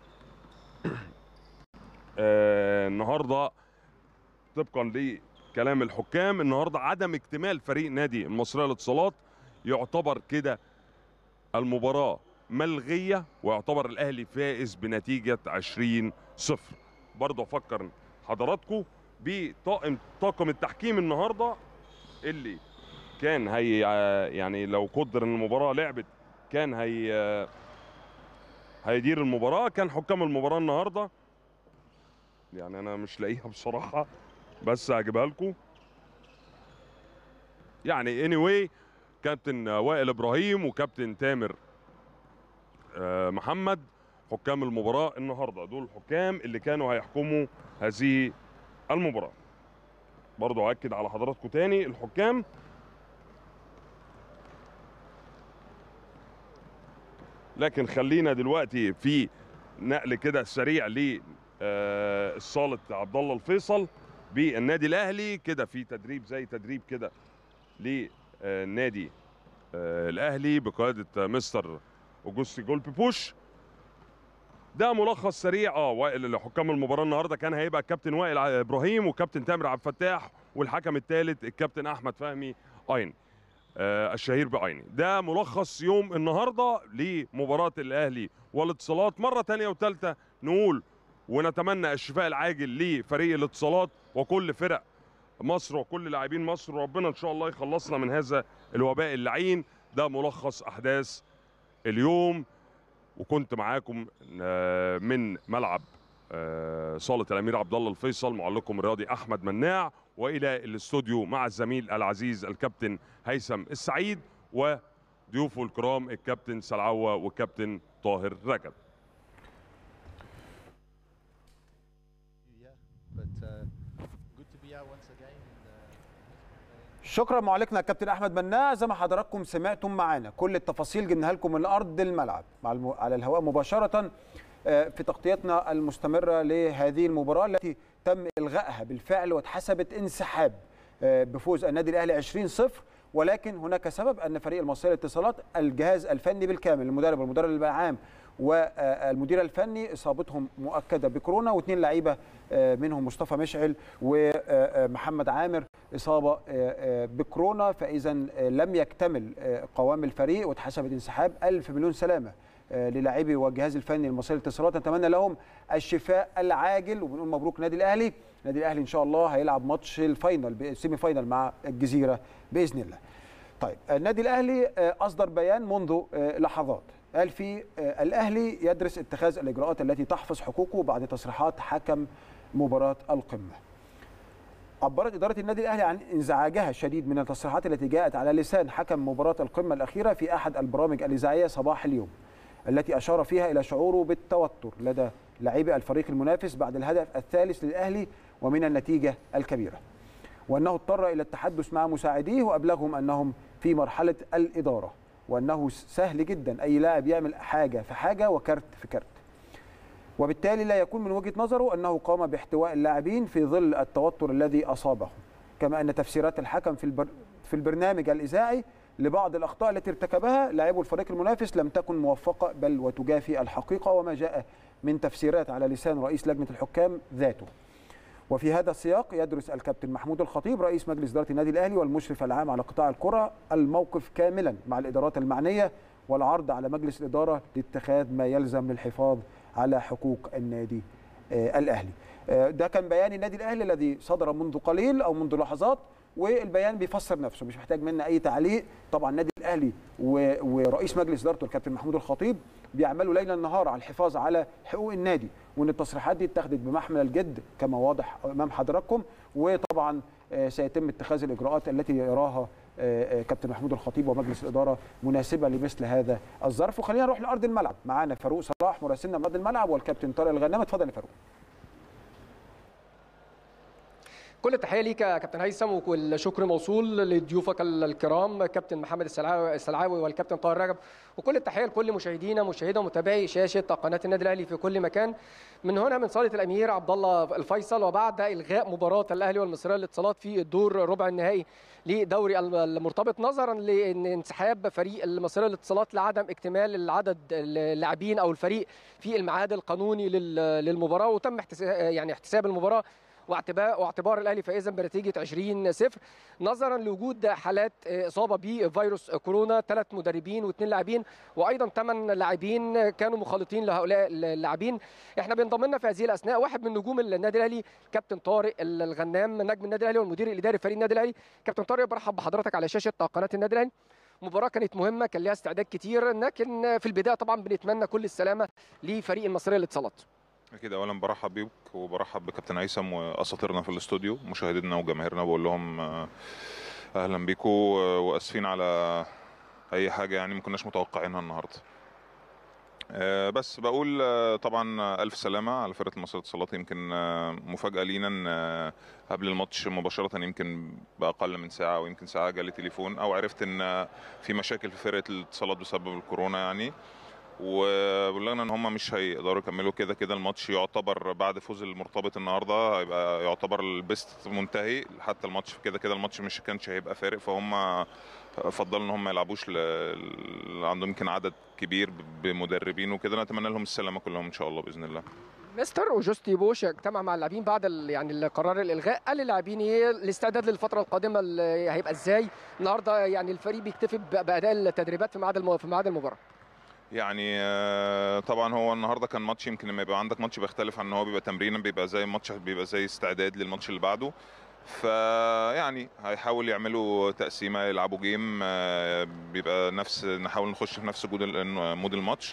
آه النهارده طبقا لكلام الحكام النهارده عدم اكتمال فريق نادي المصريه للاتصالات يعتبر كده المباراه ملغيه ويعتبر الاهلي فائز بنتيجه 20 0 برضه افكر حضراتكم بطاقم طاقم التحكيم النهارده اللي كان هي يعني لو قدر ان المباراه لعبت كان هي هيدير المباراه كان حكام المباراه النهارده يعني انا مش لاقيها بصراحه بس هجيبها لكم يعني اني anyway كابتن وائل ابراهيم وكابتن تامر آه، محمد حكام المباراه النهارده دول الحكام اللي كانوا هيحكموا هذه المباراه برضو اكد على حضراتكم تاني الحكام لكن خلينا دلوقتي في نقل كده سريع ل آه، صاله عبد الله الفيصل بالنادي الاهلي كده في تدريب زي تدريب كده للنادي آه، الاهلي بقياده مستر اوجوستي جول بيبوش ده ملخص سريع اه وائل حكام المباراه النهارده كان هيبقى الكابتن وائل ابراهيم وكابتن تامر عبد الفتاح والحكم الثالث الكابتن احمد فهمي اين آه، الشهير بعيني ده ملخص يوم النهارده لمباراه الاهلي والاتصالات مره تانية وثالثه نقول ونتمنى الشفاء العاجل لفريق الاتصالات وكل فرق مصر وكل لاعبين مصر وربنا ان شاء الله يخلصنا من هذا الوباء اللعين ده ملخص احداث اليوم وكنت معاكم آه، من ملعب آه، صاله الامير عبد الله الفيصل معلقكم الرياضي احمد مناع والى الاستوديو مع الزميل العزيز الكابتن هيثم السعيد وضيوفه الكرام الكابتن سلعوه والكابتن طاهر رجب Yeah, but uh, good to be out once again. And, uh, شكرا معلقنا الكابتن احمد مناع زي ما حضراتكم سمعتم معانا كل التفاصيل جبناها لكم من ارض الملعب مع الم... على الهواء مباشره آه، في تغطيتنا المستمره لهذه المباراه التي تم الغائها بالفعل واتحسبت انسحاب آه، بفوز النادي الاهلي 20-0 ولكن هناك سبب ان فريق المصريه للاتصالات الجهاز الفني بالكامل المدرب والمدرب العام والمدير الفني اصابتهم مؤكده بكورونا واثنين لعيبه آه، منهم مصطفى مشعل ومحمد عامر اصابه آه، آه، بكورونا فاذا آه، لم يكتمل آه، قوام الفريق واتحسبت انسحاب ألف مليون سلامه آه، للاعبي والجهاز الفني لمصرية الاتصالات نتمنى لهم الشفاء العاجل وبنقول مبروك نادي الاهلي نادي الاهلي ان شاء الله هيلعب ماتش الفاينل السيمي فاينل مع الجزيره باذن الله طيب النادي الاهلي آه، اصدر بيان منذ آه، لحظات قال فيه آه، الاهلي يدرس اتخاذ الاجراءات التي تحفظ حقوقه بعد تصريحات حكم مباراه القمه عبرت إدارة النادي الأهلي عن انزعاجها الشديد من التصريحات التي جاءت على لسان حكم مباراة القمة الأخيرة في أحد البرامج الإذاعية صباح اليوم التي أشار فيها إلى شعوره بالتوتر لدى لاعبي الفريق المنافس بعد الهدف الثالث للأهلي ومن النتيجة الكبيرة وأنه اضطر إلى التحدث مع مساعديه وأبلغهم أنهم في مرحلة الإدارة وأنه سهل جدا أي لاعب يعمل حاجة في حاجة وكرت في كرت وبالتالي لا يكون من وجهة نظره أنه قام باحتواء اللاعبين في ظل التوتر الذي أصابهم كما أن تفسيرات الحكم في, البر... في البرنامج الإذاعي لبعض الأخطاء التي ارتكبها لاعبو الفريق المنافس لم تكن موفقة بل وتجافي الحقيقة وما جاء من تفسيرات على لسان رئيس لجنة الحكام ذاته وفي هذا السياق يدرس الكابتن محمود الخطيب رئيس مجلس إدارة النادي الأهلي والمشرف العام على قطاع الكرة الموقف كاملا مع الإدارات المعنية والعرض على مجلس الإدارة لاتخاذ ما يلزم للحفاظ على حقوق النادي آه، الأهلي آه، ده كان بيان النادي الأهلي الذي صدر منذ قليل أو منذ لحظات والبيان بيفسر نفسه مش محتاج منا أي تعليق طبعا النادي الأهلي و- ورئيس مجلس إدارته الكابتن محمود الخطيب بيعملوا ليل نهار على الحفاظ على حقوق النادي وان التصريحات دي اتخذت بمحمل الجد كما واضح امام حضراتكم وطبعا آه، سيتم اتخاذ الاجراءات التي يراها آه، آه، كابتن محمود الخطيب ومجلس الاداره مناسبه لمثل هذا الظرف وخلينا نروح لارض الملعب معانا فاروق صلاح مراسلنا من ارض الملعب والكابتن طارق الغنام اتفضل يا فاروق كل التحيه ليك يا كابتن هيثم وكل شكر موصول لضيوفك ال- الكرام كابتن محمد السلعاوي السلعاوي والكابتن طاهر رجب وكل التحيه لكل مشاهدينا مشاهدة ومتابعي شاشه قناه النادي الاهلي في كل مكان من هنا من صاله الامير عبد الله الفيصل وبعد الغاء مباراه الاهلي والمصريه للاتصالات في الدور ربع النهائي لدوري ال- المرتبط نظرا لان انسحاب فريق المصريه للاتصالات لعدم اكتمال العدد اللاعبين او الفريق في الميعاد القانوني لل- للمباراه وتم احتساب يعني احتساب المباراه واعتبار واعتبار الاهلي فائزا بنتيجه 20 0 نظرا لوجود حالات اصابه بفيروس كورونا ثلاث مدربين واثنين لاعبين وايضا ثمان لاعبين كانوا مخالطين لهؤلاء اللاعبين احنا بينضم لنا في هذه الاثناء واحد من نجوم النادي الاهلي كابتن طارق الغنام نجم النادي الاهلي والمدير الاداري فريق النادي الاهلي كابتن طارق برحب بحضرتك على شاشه قناه النادي الاهلي مباراة كانت مهمة كان ليها استعداد كتير لكن في البداية طبعا بنتمنى كل السلامة لفريق المصرية للاتصالات اكيد اولا برحب بيك وبرحب بكابتن هيثم واساطيرنا في الاستوديو مشاهدينا وجماهيرنا بقول لهم آه، اهلا بيكم آه، واسفين على اي حاجه يعني ما كناش متوقعينها النهارده آه، بس بقول آه، طبعا آه، الف سلامه على فرقه المصرية للاتصالات يمكن آه، مفاجاه لينا ان آه، قبل الماتش مباشره يمكن باقل من ساعه او يمكن ساعه جالي تليفون او عرفت ان آه، في مشاكل في فرقه الاتصالات بسبب الكورونا يعني وبلغنا ان هم مش هيقدروا يكملوا كده كده الماتش يعتبر بعد فوز المرتبط النهارده هيبقى يعتبر البيست منتهي حتى الماتش كده كده الماتش مش كانش هيبقى فارق فهم فضلوا ان هم ما يلعبوش ل... ل- عندهم يمكن عدد كبير بمدربين وكده نتمنى لهم السلامه كلهم ان شاء الله باذن الله مستر اوجوستي بوش اجتمع مع اللاعبين بعد ال- يعني القرار الالغاء قال للاعبين ايه الاستعداد للفتره القادمه اللي هيبقى ازاي النهارده يعني الفريق بيكتفي ب- باداء التدريبات في ميعاد الم- في ميعاد المباراه يعني آه، طبعا هو النهارده كان ماتش يمكن لما يبقى عندك ماتش بيختلف عن ان هو بيبقى تمرين بيبقى زي ماتش بيبقى زي استعداد للماتش اللي بعده فيعني هيحاول يعملوا تقسيمه يلعبوا جيم آه، بيبقى نفس نحاول نخش في نفس جود ال- مود الماتش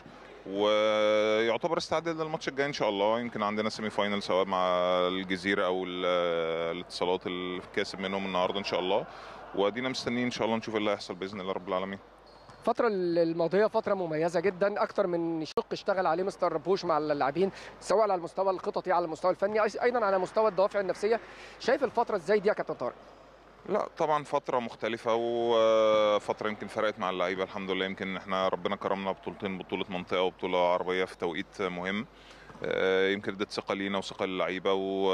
ويعتبر استعداد للماتش الجاي ان شاء الله يمكن عندنا سيمي فاينل سواء مع الجزيره او ال- الاتصالات اللي كاسب منهم النهارده ان شاء الله وادينا مستنيين ان شاء الله نشوف إيه اللي هيحصل باذن الله رب العالمين الفترة الماضية فترة مميزة جدا أكثر من شق اشتغل عليه مستر بوش مع اللاعبين سواء على المستوى الخططي على المستوى الفني أيضا على مستوى الدوافع النفسية شايف الفترة ازاي دي يا كابتن طارق؟ لا طبعا فترة مختلفة وفترة يمكن فرقت مع اللعيبة الحمد لله يمكن احنا ربنا كرمنا بطولتين بطولة منطقة وبطولة عربية في توقيت مهم آه، يمكن ادت ثقة لينا وثقة للعيبة و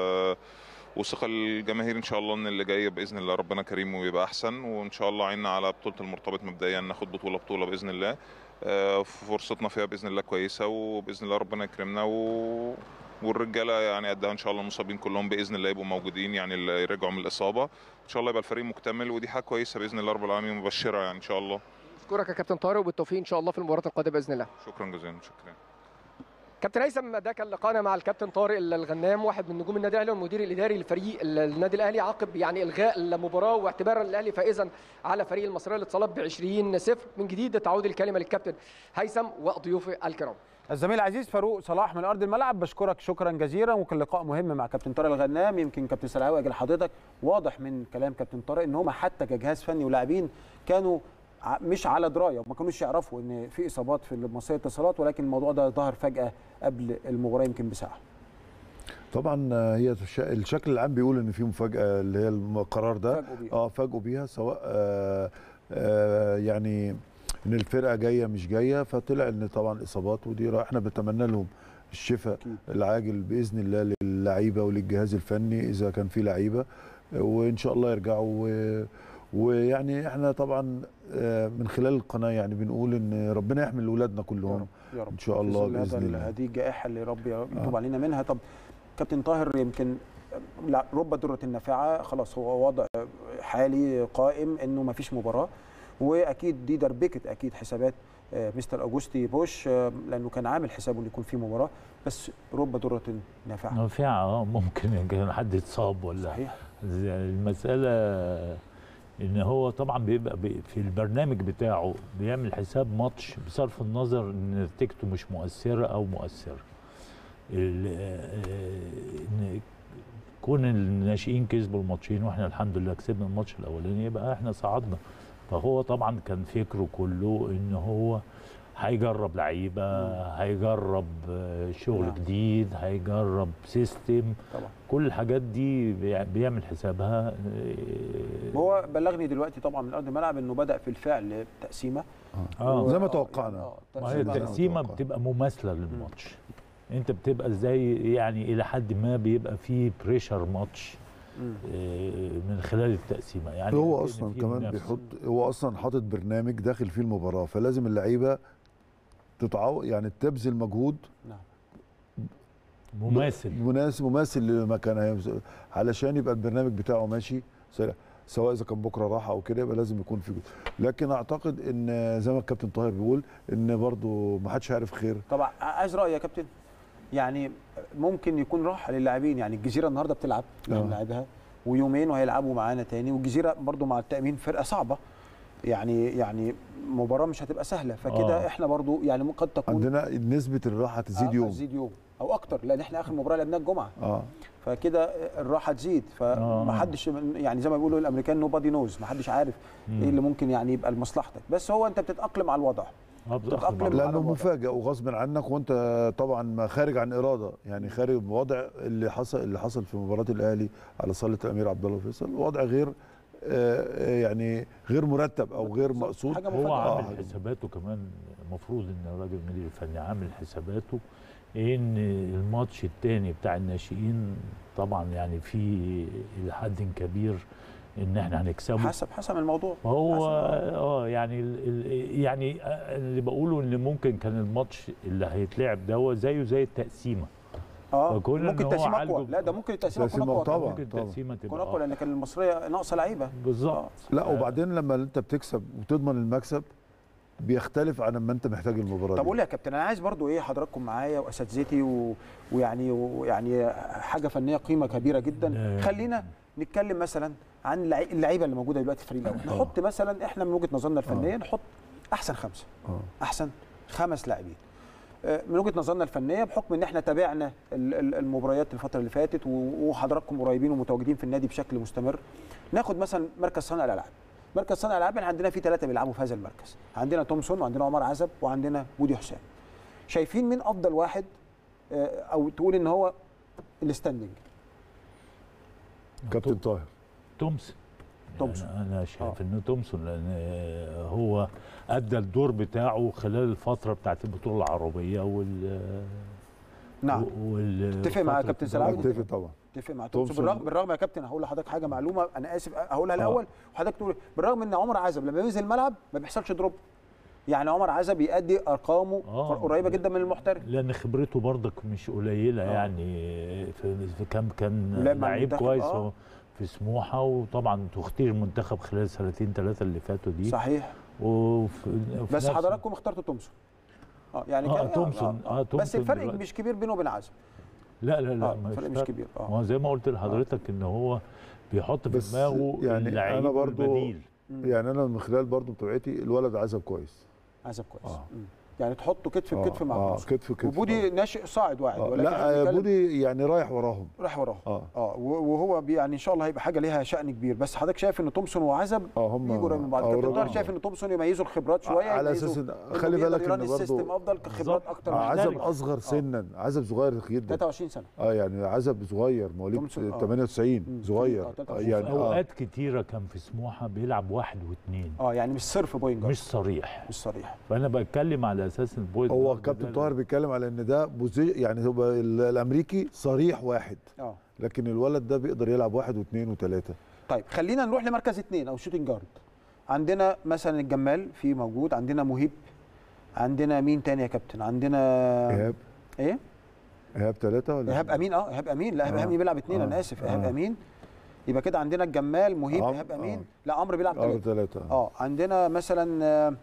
وثقة للجماهير ان شاء الله ان اللي جاي باذن الله ربنا كريم ويبقى احسن وان شاء الله عيننا على بطولة المرتبط مبدئيا ناخد بطولة بطولة باذن الله آه، فرصتنا فيها باذن الله كويسة وباذن الله ربنا يكرمنا و والرجاله يعني قدها ان شاء الله المصابين كلهم باذن الله يبقوا موجودين يعني اللي يرجعوا من الاصابه ان شاء الله يبقى الفريق مكتمل ودي حاجه كويسه باذن الله رب العالمين مبشره يعني ان شاء الله أشكرك يا كابتن طارق وبالتوفيق إن شاء الله في المباراة القادمة بإذن الله شكرا جزيلا شكرا كابتن هيثم ده كان لقاءنا مع الكابتن طارق الغنام واحد من نجوم النادي الاهلي والمدير الاداري لفريق النادي الاهلي عقب يعني الغاء المباراه واعتبارا الاهلي فائزا على فريق المصريه للاتصالات ب 20 0 من جديد تعود الكلمه للكابتن هيثم وضيوفه الكرام الزميل العزيز فاروق صلاح من ارض الملعب بشكرك شكرا جزيلا وكان لقاء مهم مع كابتن طارق الغنام يمكن كابتن سلعاوي اجل حضرتك واضح من كلام كابتن طارق ان هم حتى كجهاز فني ولاعبين كانوا ع- مش على درايه وما كانوش يعرفوا ان في اصابات في المصريه الاتصالات ولكن الموضوع ده ظهر فجاه قبل المباراه يمكن بساعه طبعا آه، هي الش- الشكل العام بيقول ان في مفاجاه اللي هي القرار ده فاجئوا بيه. اه فاجئوا بيها سواء آه آه يعني ان الفرقه جايه مش جايه فطلع ان طبعا اصابات ودي را- احنا بنتمنى لهم الشفاء أكيد. العاجل باذن الله للعيبه وللجهاز الفني اذا كان في لعيبه وان شاء الله يرجعوا و- ويعني احنا طبعا آه، من خلال القناه يعني بنقول ان ربنا يحمل اولادنا يا كلهم رب يا رب ان شاء الله في ظل هذا باذن ال- الله هذه الجائحه اللي ربي يتوب آه. علينا منها طب كابتن طاهر يمكن لا رب ضرة النافعة خلاص هو وضع حالي قائم انه ما فيش مباراة واكيد دي دربكت اكيد حسابات آه، مستر اوجوستي بوش آه، لانه كان عامل حسابه انه يكون في مباراة بس رب ضرة نافعة نافعة اه ممكن كان حد يتصاب ولا صحيح المسألة ان هو طبعا بيبقى بي- في البرنامج بتاعه بيعمل حساب ماتش بصرف النظر ان نتيجته مش مؤثرة او مؤثرة ال- آه، إن كون الناشئين كسبوا الماتشين واحنا الحمد لله كسبنا الماتش الاولاني يبقى احنا صعدنا فهو طبعا كان فكره كله ان هو هيجرب لعيبه هيجرب آه، شغل نعم. جديد هيجرب سيستم طبعا كل الحاجات دي بيع- بيعمل حسابها آه، هو بلغني دلوقتي طبعا من ارض الملعب انه بدا في الفعل تقسيمه اه زي ما آه، توقعنا. آه، ما هي تقسيمة. التقسيمه متوقع. بتبقى مماثله للماتش انت بتبقى زي يعني الى حد ما بيبقى فيه بريشر ماتش مم. آه، من خلال التقسيمه يعني هو كأن اصلا في كمان منافسة. بيحط هو اصلا حاطط برنامج داخل فيه المباراه فلازم اللعيبه تتعو يعني تبذل مجهود نعم مماثل مناسب مماثل لما كان هيبذل علشان يبقى البرنامج بتاعه ماشي سريع. سواء اذا كان بكره راحه او كده يبقى لازم يكون في جهد لكن اعتقد ان زي ما الكابتن طاهر بيقول ان برضو ما حدش عارف خير طبعا عايز رايي يا كابتن يعني ممكن يكون راحه للاعبين يعني الجزيره النهارده بتلعب آه. لاعبها ويومين وهيلعبوا معانا تاني والجزيره برضو مع التامين فرقه صعبه يعني يعني مباراه مش هتبقى سهله فكده آه. احنا برضو يعني قد تكون عندنا نسبه الراحه تزيد آه، يوم تزيد يوم او اكتر لان احنا اخر مباراه لعبناها الجمعه اه فكده الراحه تزيد آه. فمحدش يعني زي ما بيقولوا الامريكان نو بادي نوز محدش عارف ايه اللي ممكن يعني يبقى لمصلحتك بس هو انت بتتاقلم على الوضع آه، بتتأقلم بتتأقلم على- على لانه الوضع. مفاجئ وغصب عنك وانت طبعا ما خارج عن اراده يعني خارج بوضع اللي حصل اللي حصل في مباراه الاهلي على صاله الامير عبد الله فيصل وضع غير آه، يعني غير مرتب او غير مقصود حاجة هو مفاجأة. عامل آه. حساباته كمان المفروض ان الراجل المدير الفني عامل حساباته ان الماتش الثاني بتاع الناشئين طبعا يعني في الى حد كبير ان احنا هنكسبه حسب حسب الموضوع هو حسب- اه يعني ال- ال- يعني اللي بقوله ان ممكن كان الماتش اللي هيتلعب ده زيه زي التقسيمه اه فكون ممكن إن هو تقسيم اقوى عالجه- لا ده ممكن التقسيم تقسيم يكون اقوى طبعاً. كمان. ممكن طبعاً. التقسيمه يكون تبقى اقوى لان كان المصريه ناقصه لعيبه بالظبط لا وبعدين لما انت بتكسب وتضمن المكسب بيختلف عن لما انت محتاج المباراه طب دي. قول لي يا كابتن انا عايز برضو ايه حضراتكم معايا واساتذتي و... ويعني ويعني حاجه فنيه قيمه كبيره جدا لا. خلينا نتكلم مثلا عن اللعي- اللعيبه اللي موجوده دلوقتي في الفريق الاول نحط مثلا احنا من وجهه نظرنا الفنيه نحط احسن خمسه اه احسن خمس لاعبين آه، من وجهه نظرنا الفنيه بحكم ان احنا تابعنا ال- ال- المباريات الفتره اللي فاتت و- وحضراتكم قريبين ومتواجدين في النادي بشكل مستمر ناخد مثلا مركز صانع الالعاب مركز صانع الالعاب احنا عندنا في ثلاثه بيلعبوا في هذا المركز عندنا تومسون وعندنا عمر عزب وعندنا بودي حسام شايفين مين افضل واحد آه، او تقول ان هو الستاندنج كابتن طاهر تومسون تومسون. يعني انا شايف آه. انه تومسون لان هو ادى الدور بتاعه خلال الفتره بتاعت البطوله العربيه وال نعم وال تتفق مع فترة كابتن الدوري. سلام؟ اتفق طبعا اتفق مع تومسون تومسون. بالرغم بالرغم يا كابتن هقول لحضرتك حاجه معلومه انا اسف هقولها آه. الاول وحضرتك تقول بالرغم ان عمر عزب لما بينزل الملعب ما بيحصلش دروب يعني عمر عزب بيأدي ارقامه آه. قريبه جدا من المحترف لان خبرته برضك مش قليله آه. يعني في, في كم كان ولعب مع لعيب المنتخب، كويس آه. هو في سموحه وطبعا تختير المنتخب خلال السنتين ثلاثه اللي فاتوا دي صحيح وفي وفي بس نفس- حضراتكم اخترتوا تومسون اه يعني آه، كان- تومسون. آه، بس تومسون الفرق دلوقتي. مش كبير بينه وبين عزب لا لا لا آه، ما الفرق فيش مش فرق. كبير اه ما هو زي ما قلت لحضرتك ان هو بيحط في بس دماغه يعني اللعيب أنا برضو- البديل يعني انا من خلال برضو متابعتي الولد عزب كويس عزب كويس آه. مم. يعني تحطوا كتف بكتف مع اه تومسون كتف كتف وبودي ناشئ صاعد واعد آه. ولكن إحنا لا بنتكلم- بودي يعني رايح وراهم راح وراه اه اه و- وهو بي- يعني ان شاء الله هيبقى حاجه ليها شأن كبير بس حضرتك شايف ان تومسون وعزب اه هم يجوا قريب من بعض آه، كابتن قريب طاهر من شايف بعض. ان تومسون يميزوا الخبرات شويه على يميزوا اساس إنه إن- خلي بيقدر بالك يران ان السيستم برضو افضل كخبرات بالظبط. اكتر آه، من عزب ذلك. اصغر سنا عزب صغير جدا 23 سنه اه يعني عزب صغير مواليد تومسون، آه. 98 مم. صغير آه، آه 23. يعني في اه اوقات كتيره كان في سموحه بيلعب واحد واثنين اه يعني مش صرف بوينج مش صريح مش صريح فانا بتكلم على اساس البوينت هو جارد كابتن ده- طاهر بيتكلم على ان ده بوزي يعني هو ال- الامريكي صريح واحد اه لكن الولد ده بيقدر يلعب واحد واثنين وثلاثه طيب خلينا نروح لمركز اثنين او شوتنج جارد عندنا مثلا الجمال في موجود عندنا مهيب عندنا مين تاني يا كابتن عندنا ايهاب ايه ايهاب ثلاثه ولا ايهاب امين اه ايهاب امين لا ايهاب آه. امين بيلعب اثنين آه. انا اسف ايهاب آه. امين يبقى كده عندنا الجمال مهيب عم- ايهاب امين آه. لا عمرو بيلعب اه ثلاثه ثلاثه اه عندنا مثلا آه،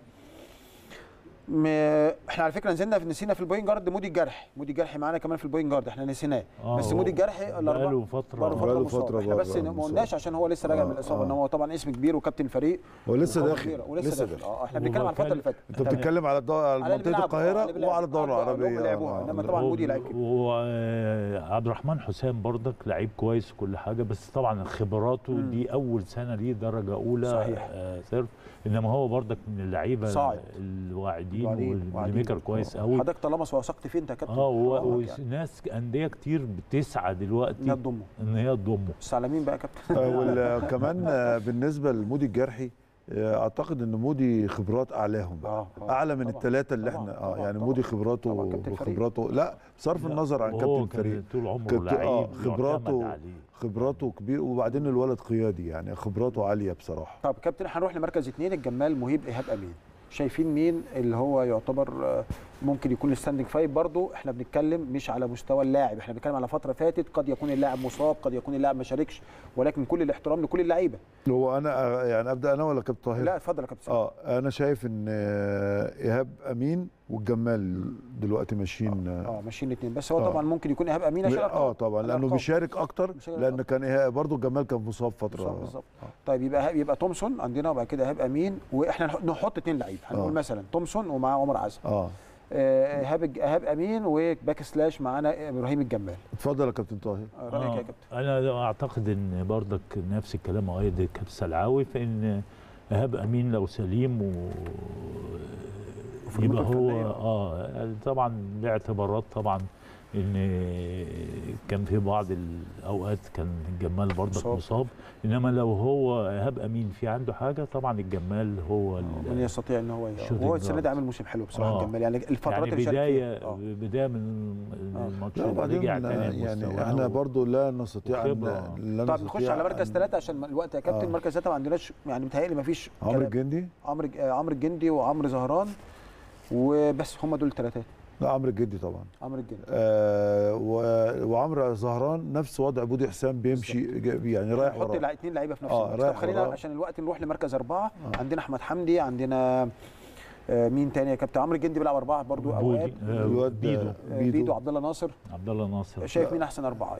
م... احنا على فكره نزلنا في نسينا في البوينج جارد مودي الجرحي مودي الجرحي معانا كمان في البوينج جارد احنا نسيناه آه، بس هو مودي الجرحي الاربعه بقاله فتره بقاله فتره بقاله مصاب فترة احنا بس بره ما مصاب. قلناش عشان هو لسه راجع آه، من الاصابه آه. ان هو طبعا اسم كبير وكابتن فريق هو لسه وقوة داخل كبيرة، ولسه لسه داخل داخل اه احنا بنتكلم على الفتره اللي فاتت انت بتتكلم على الدو... على على اللي منطقه بيلعبوا، آه، القاهره اللي بيلعبوا. وعلى الدوره آه، اللي هم العربيه بيلعبوها. آه. إنما طبعا مودي لعيب كبير. وعبد الرحمن حسام برضك لعيب كويس وكل حاجه بس طبعا خبراته مم. دي اول سنه ليه درجه اولى صحيح. آه صرف انما هو برضك من اللعيبه صاعد. الواعدين واعدين، واللي واعدين. ميكر كويس قوي حضرتك طالما وثقت فيه انت يا كابتن اه و- أقول لك يعني. وناس انديه كتير بتسعى دلوقتي انها تضمه ان هي تضمه بس على مين بقى يا كابتن آه، وكمان آه، بالنسبه لمودي الجرحي آه، اعتقد ان مودي خبرات اعلاهم بقى اه آه. اعلى من طبعاً. الثلاثه اللي طبعاً، احنا اه طبعاً، يعني طبعاً. مودي خبراته طبعاً كابتن فريق. خبراته لا بصرف لا، النظر عن وهو كابتن فريق كان طول عمره كابتن- لعيب آه، يعتمد خبراته عليه. خبراته كبير وبعدين الولد قيادي يعني خبراته عاليه بصراحه طب كابتن هنروح لمركز اثنين الجمال مهيب ايهاب امين شايفين مين اللي هو يعتبر آه، ممكن يكون الستاندنج فايف برضو احنا بنتكلم مش على مستوى اللاعب احنا بنتكلم على فتره فاتت قد يكون اللاعب مصاب قد يكون اللاعب ما شاركش ولكن كل الاحترام لكل اللعيبه هو انا آه، يعني ابدا انا ولا كابتن طاهر لا اتفضل يا كابتن سامي. اه انا شايف ان آه، ايهاب امين والجمال دلوقتي ماشيين آه، اه ماشيين الاثنين بس هو آه. طبعا ممكن يكون ايهاب امين عشان اه أرقام. طبعا لانه الأرقام. بيشارك اكتر بيشارك لان أكتر. كان إيهاب- برضه الجمال كان مصاب فتره بالظبط بالظبط آه. طيب يبقى يبقى تومسون عندنا وبعد كده ايهاب امين واحنا نح- نحط اثنين لعيب هنقول آه. مثلا تومسون ومعاه عمر عزم اه آه، ايهاب الج- ايهاب امين وباك سلاش معانا ابراهيم الجمال اتفضل يا كابتن طاهر آه، رايك يا آه، كابتن انا اعتقد ان برضك نفس الكلام مؤيد كابتن سلعاوي في ان ايهاب امين لو سليم و وفي يبقى المدة هو الفنية. اه طبعا لاعتبارات طبعا ان كان في بعض الاوقات كان الجمال برضك مصاب. مصاب انما لو هو ايهاب امين في عنده حاجه طبعا الجمال هو ال- من يستطيع ان هو شوتنج وهو السنه دي جارد. عامل موسم حلو بصراحه آه. الجمال يعني الفترات يعني اللي شارك بدايه فيها. آه. بدايه من آه. الماتش لا وبعدين رجع تاني يعني لمستواه احنا و- برضه لا نستطيع ان وخبرة. لا طب نخش نستطيع على مركز أن- ثلاثه عشان الوقت يا كابتن آه. مركز ثلاثه ما عندناش يعني متهيألي ما فيش عمرو الجندي عمرو ج- آه، عمرو الجندي وعمرو زهران وبس هم دول الثلاثات لا عمرو الجدي طبعا عمرو الجندي آه و- وعمرو زهران نفس وضع بودي حسام بيمشي جا- يعني رايح نحط وراه اثنين لعيبه في نفس آه، الماتش رايح طب خلينا وراه. عشان الوقت نروح لمركز اربعه آه. عندنا احمد حمدي عندنا آه، مين تاني يا كابتن عمرو الجندي بيلعب اربعه برضو اوقات بودي- آه، الواد بيدو آه، بيدو عبد الله ناصر عبد الله ناصر شايف مين احسن اربعه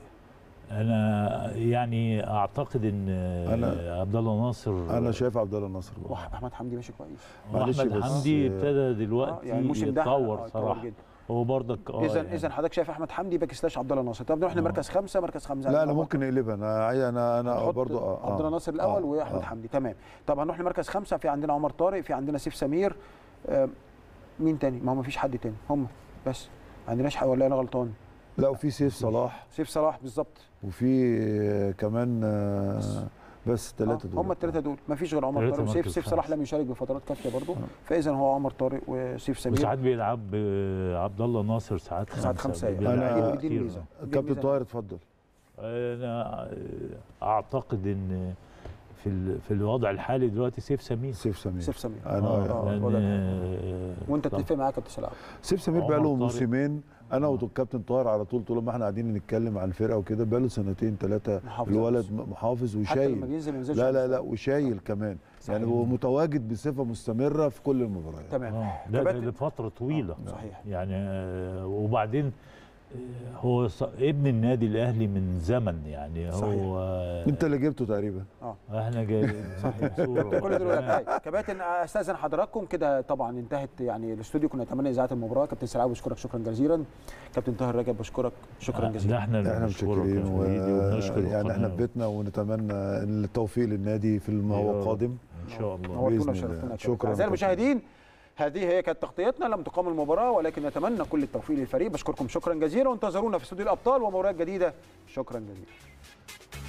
انا يعني اعتقد ان أنا- عبد الله ناصر انا شايف عبد الله ناصر وح- احمد حمدي ماشي كويس معلش واحمد بس- حمدي آه، ابتدى آه، دلوقتي يعني الموسم ده يتطور آه، صراحه جدا هو برضك اه اذا يعني اذا حضرتك شايف احمد حمدي باك سلاش عبد الله ناصر طب نروح آه. لمركز خمسه مركز خمسه لا انا ممكن نقلبها انا عايز- انا انا نحط برضو اه عبد الله ناصر الاول آه، واحمد آه. حمدي تمام طب هنروح لمركز خمسه في عندنا عمر طارق في عندنا سيف سمير آه، مين تاني ما هو ما فيش حد تاني هم بس ما عندناش حد ولا انا غلطان لا وفي سيف صلاح سيف صلاح بالظبط وفي آه، كمان آه، بس ثلاثه دول هم الثلاثه دول ما فيش غير عمر ثلاثة طارق وسيف مركز سيف صلاح خمسة. لم يشارك بفترات كافيه برضه آه. فاذا هو عمر طارق وسيف سمير وساعات بيلعب آه، عبد الله ناصر ساعات خمسه ساعات خمسة، يعني. بيلعب أنا- كتير. دي الميزة. كابتن ميزة. طاهر اتفضل انا اعتقد ان في ال- في الوضع الحالي دلوقتي سيف سمير سيف سمير سيف سمير انا آه، آه. آه، لأن- وضع- آه، وانت طبعاً. تتفق معايا يا كابتن سلام سيف سمير عمر بقى له طارق. موسمين انا آه. والكابتن طاهر على طول طول ما احنا قاعدين نتكلم عن الفرقه وكده بقى له سنتين ثلاثه محافظ الولد م- محافظ حتى لما وشايل بينزل ما ينزلش لا على لا لا المستوى. وشايل كمان يعني صحيح. هو متواجد بصفه مستمره في كل المباريات تمام اه ده, ده كباتن- لفتره طويله آه، صحيح يعني آه، وبعدين آه، هو ص- ابن النادي الاهلي من زمن يعني صحيح. هو انت اللي جبته تقريبا احنا جايين صوره كل دول ولاد. طيب، كباتن استاذن حضراتكم كده طبعا انتهت يعني الاستوديو كنا نتمنى اذاعه المباراه كابتن سلام بشكرك شكرا جزيلا كابتن طاهر رجب بشكرك شكرا ده جزيلا احنا اللي احنا بنشكرك متشكرين يا و... فريدي وبنشكر يعني احنا القناة. في بيتنا ونتمنى التوفيق للنادي في ما يا هو رب. قادم ان شاء الله نورتونا بإذن وشرفتونا الله. يا كابتن. شكراً اعزائي كابتن. المشاهدين هذه هي كانت تغطيتنا لم تقام المباراه ولكن نتمنى كل التوفيق للفريق بشكركم شكرا جزيلا وانتظرونا في استوديو الابطال ومباريات جديده شكرا جزيلا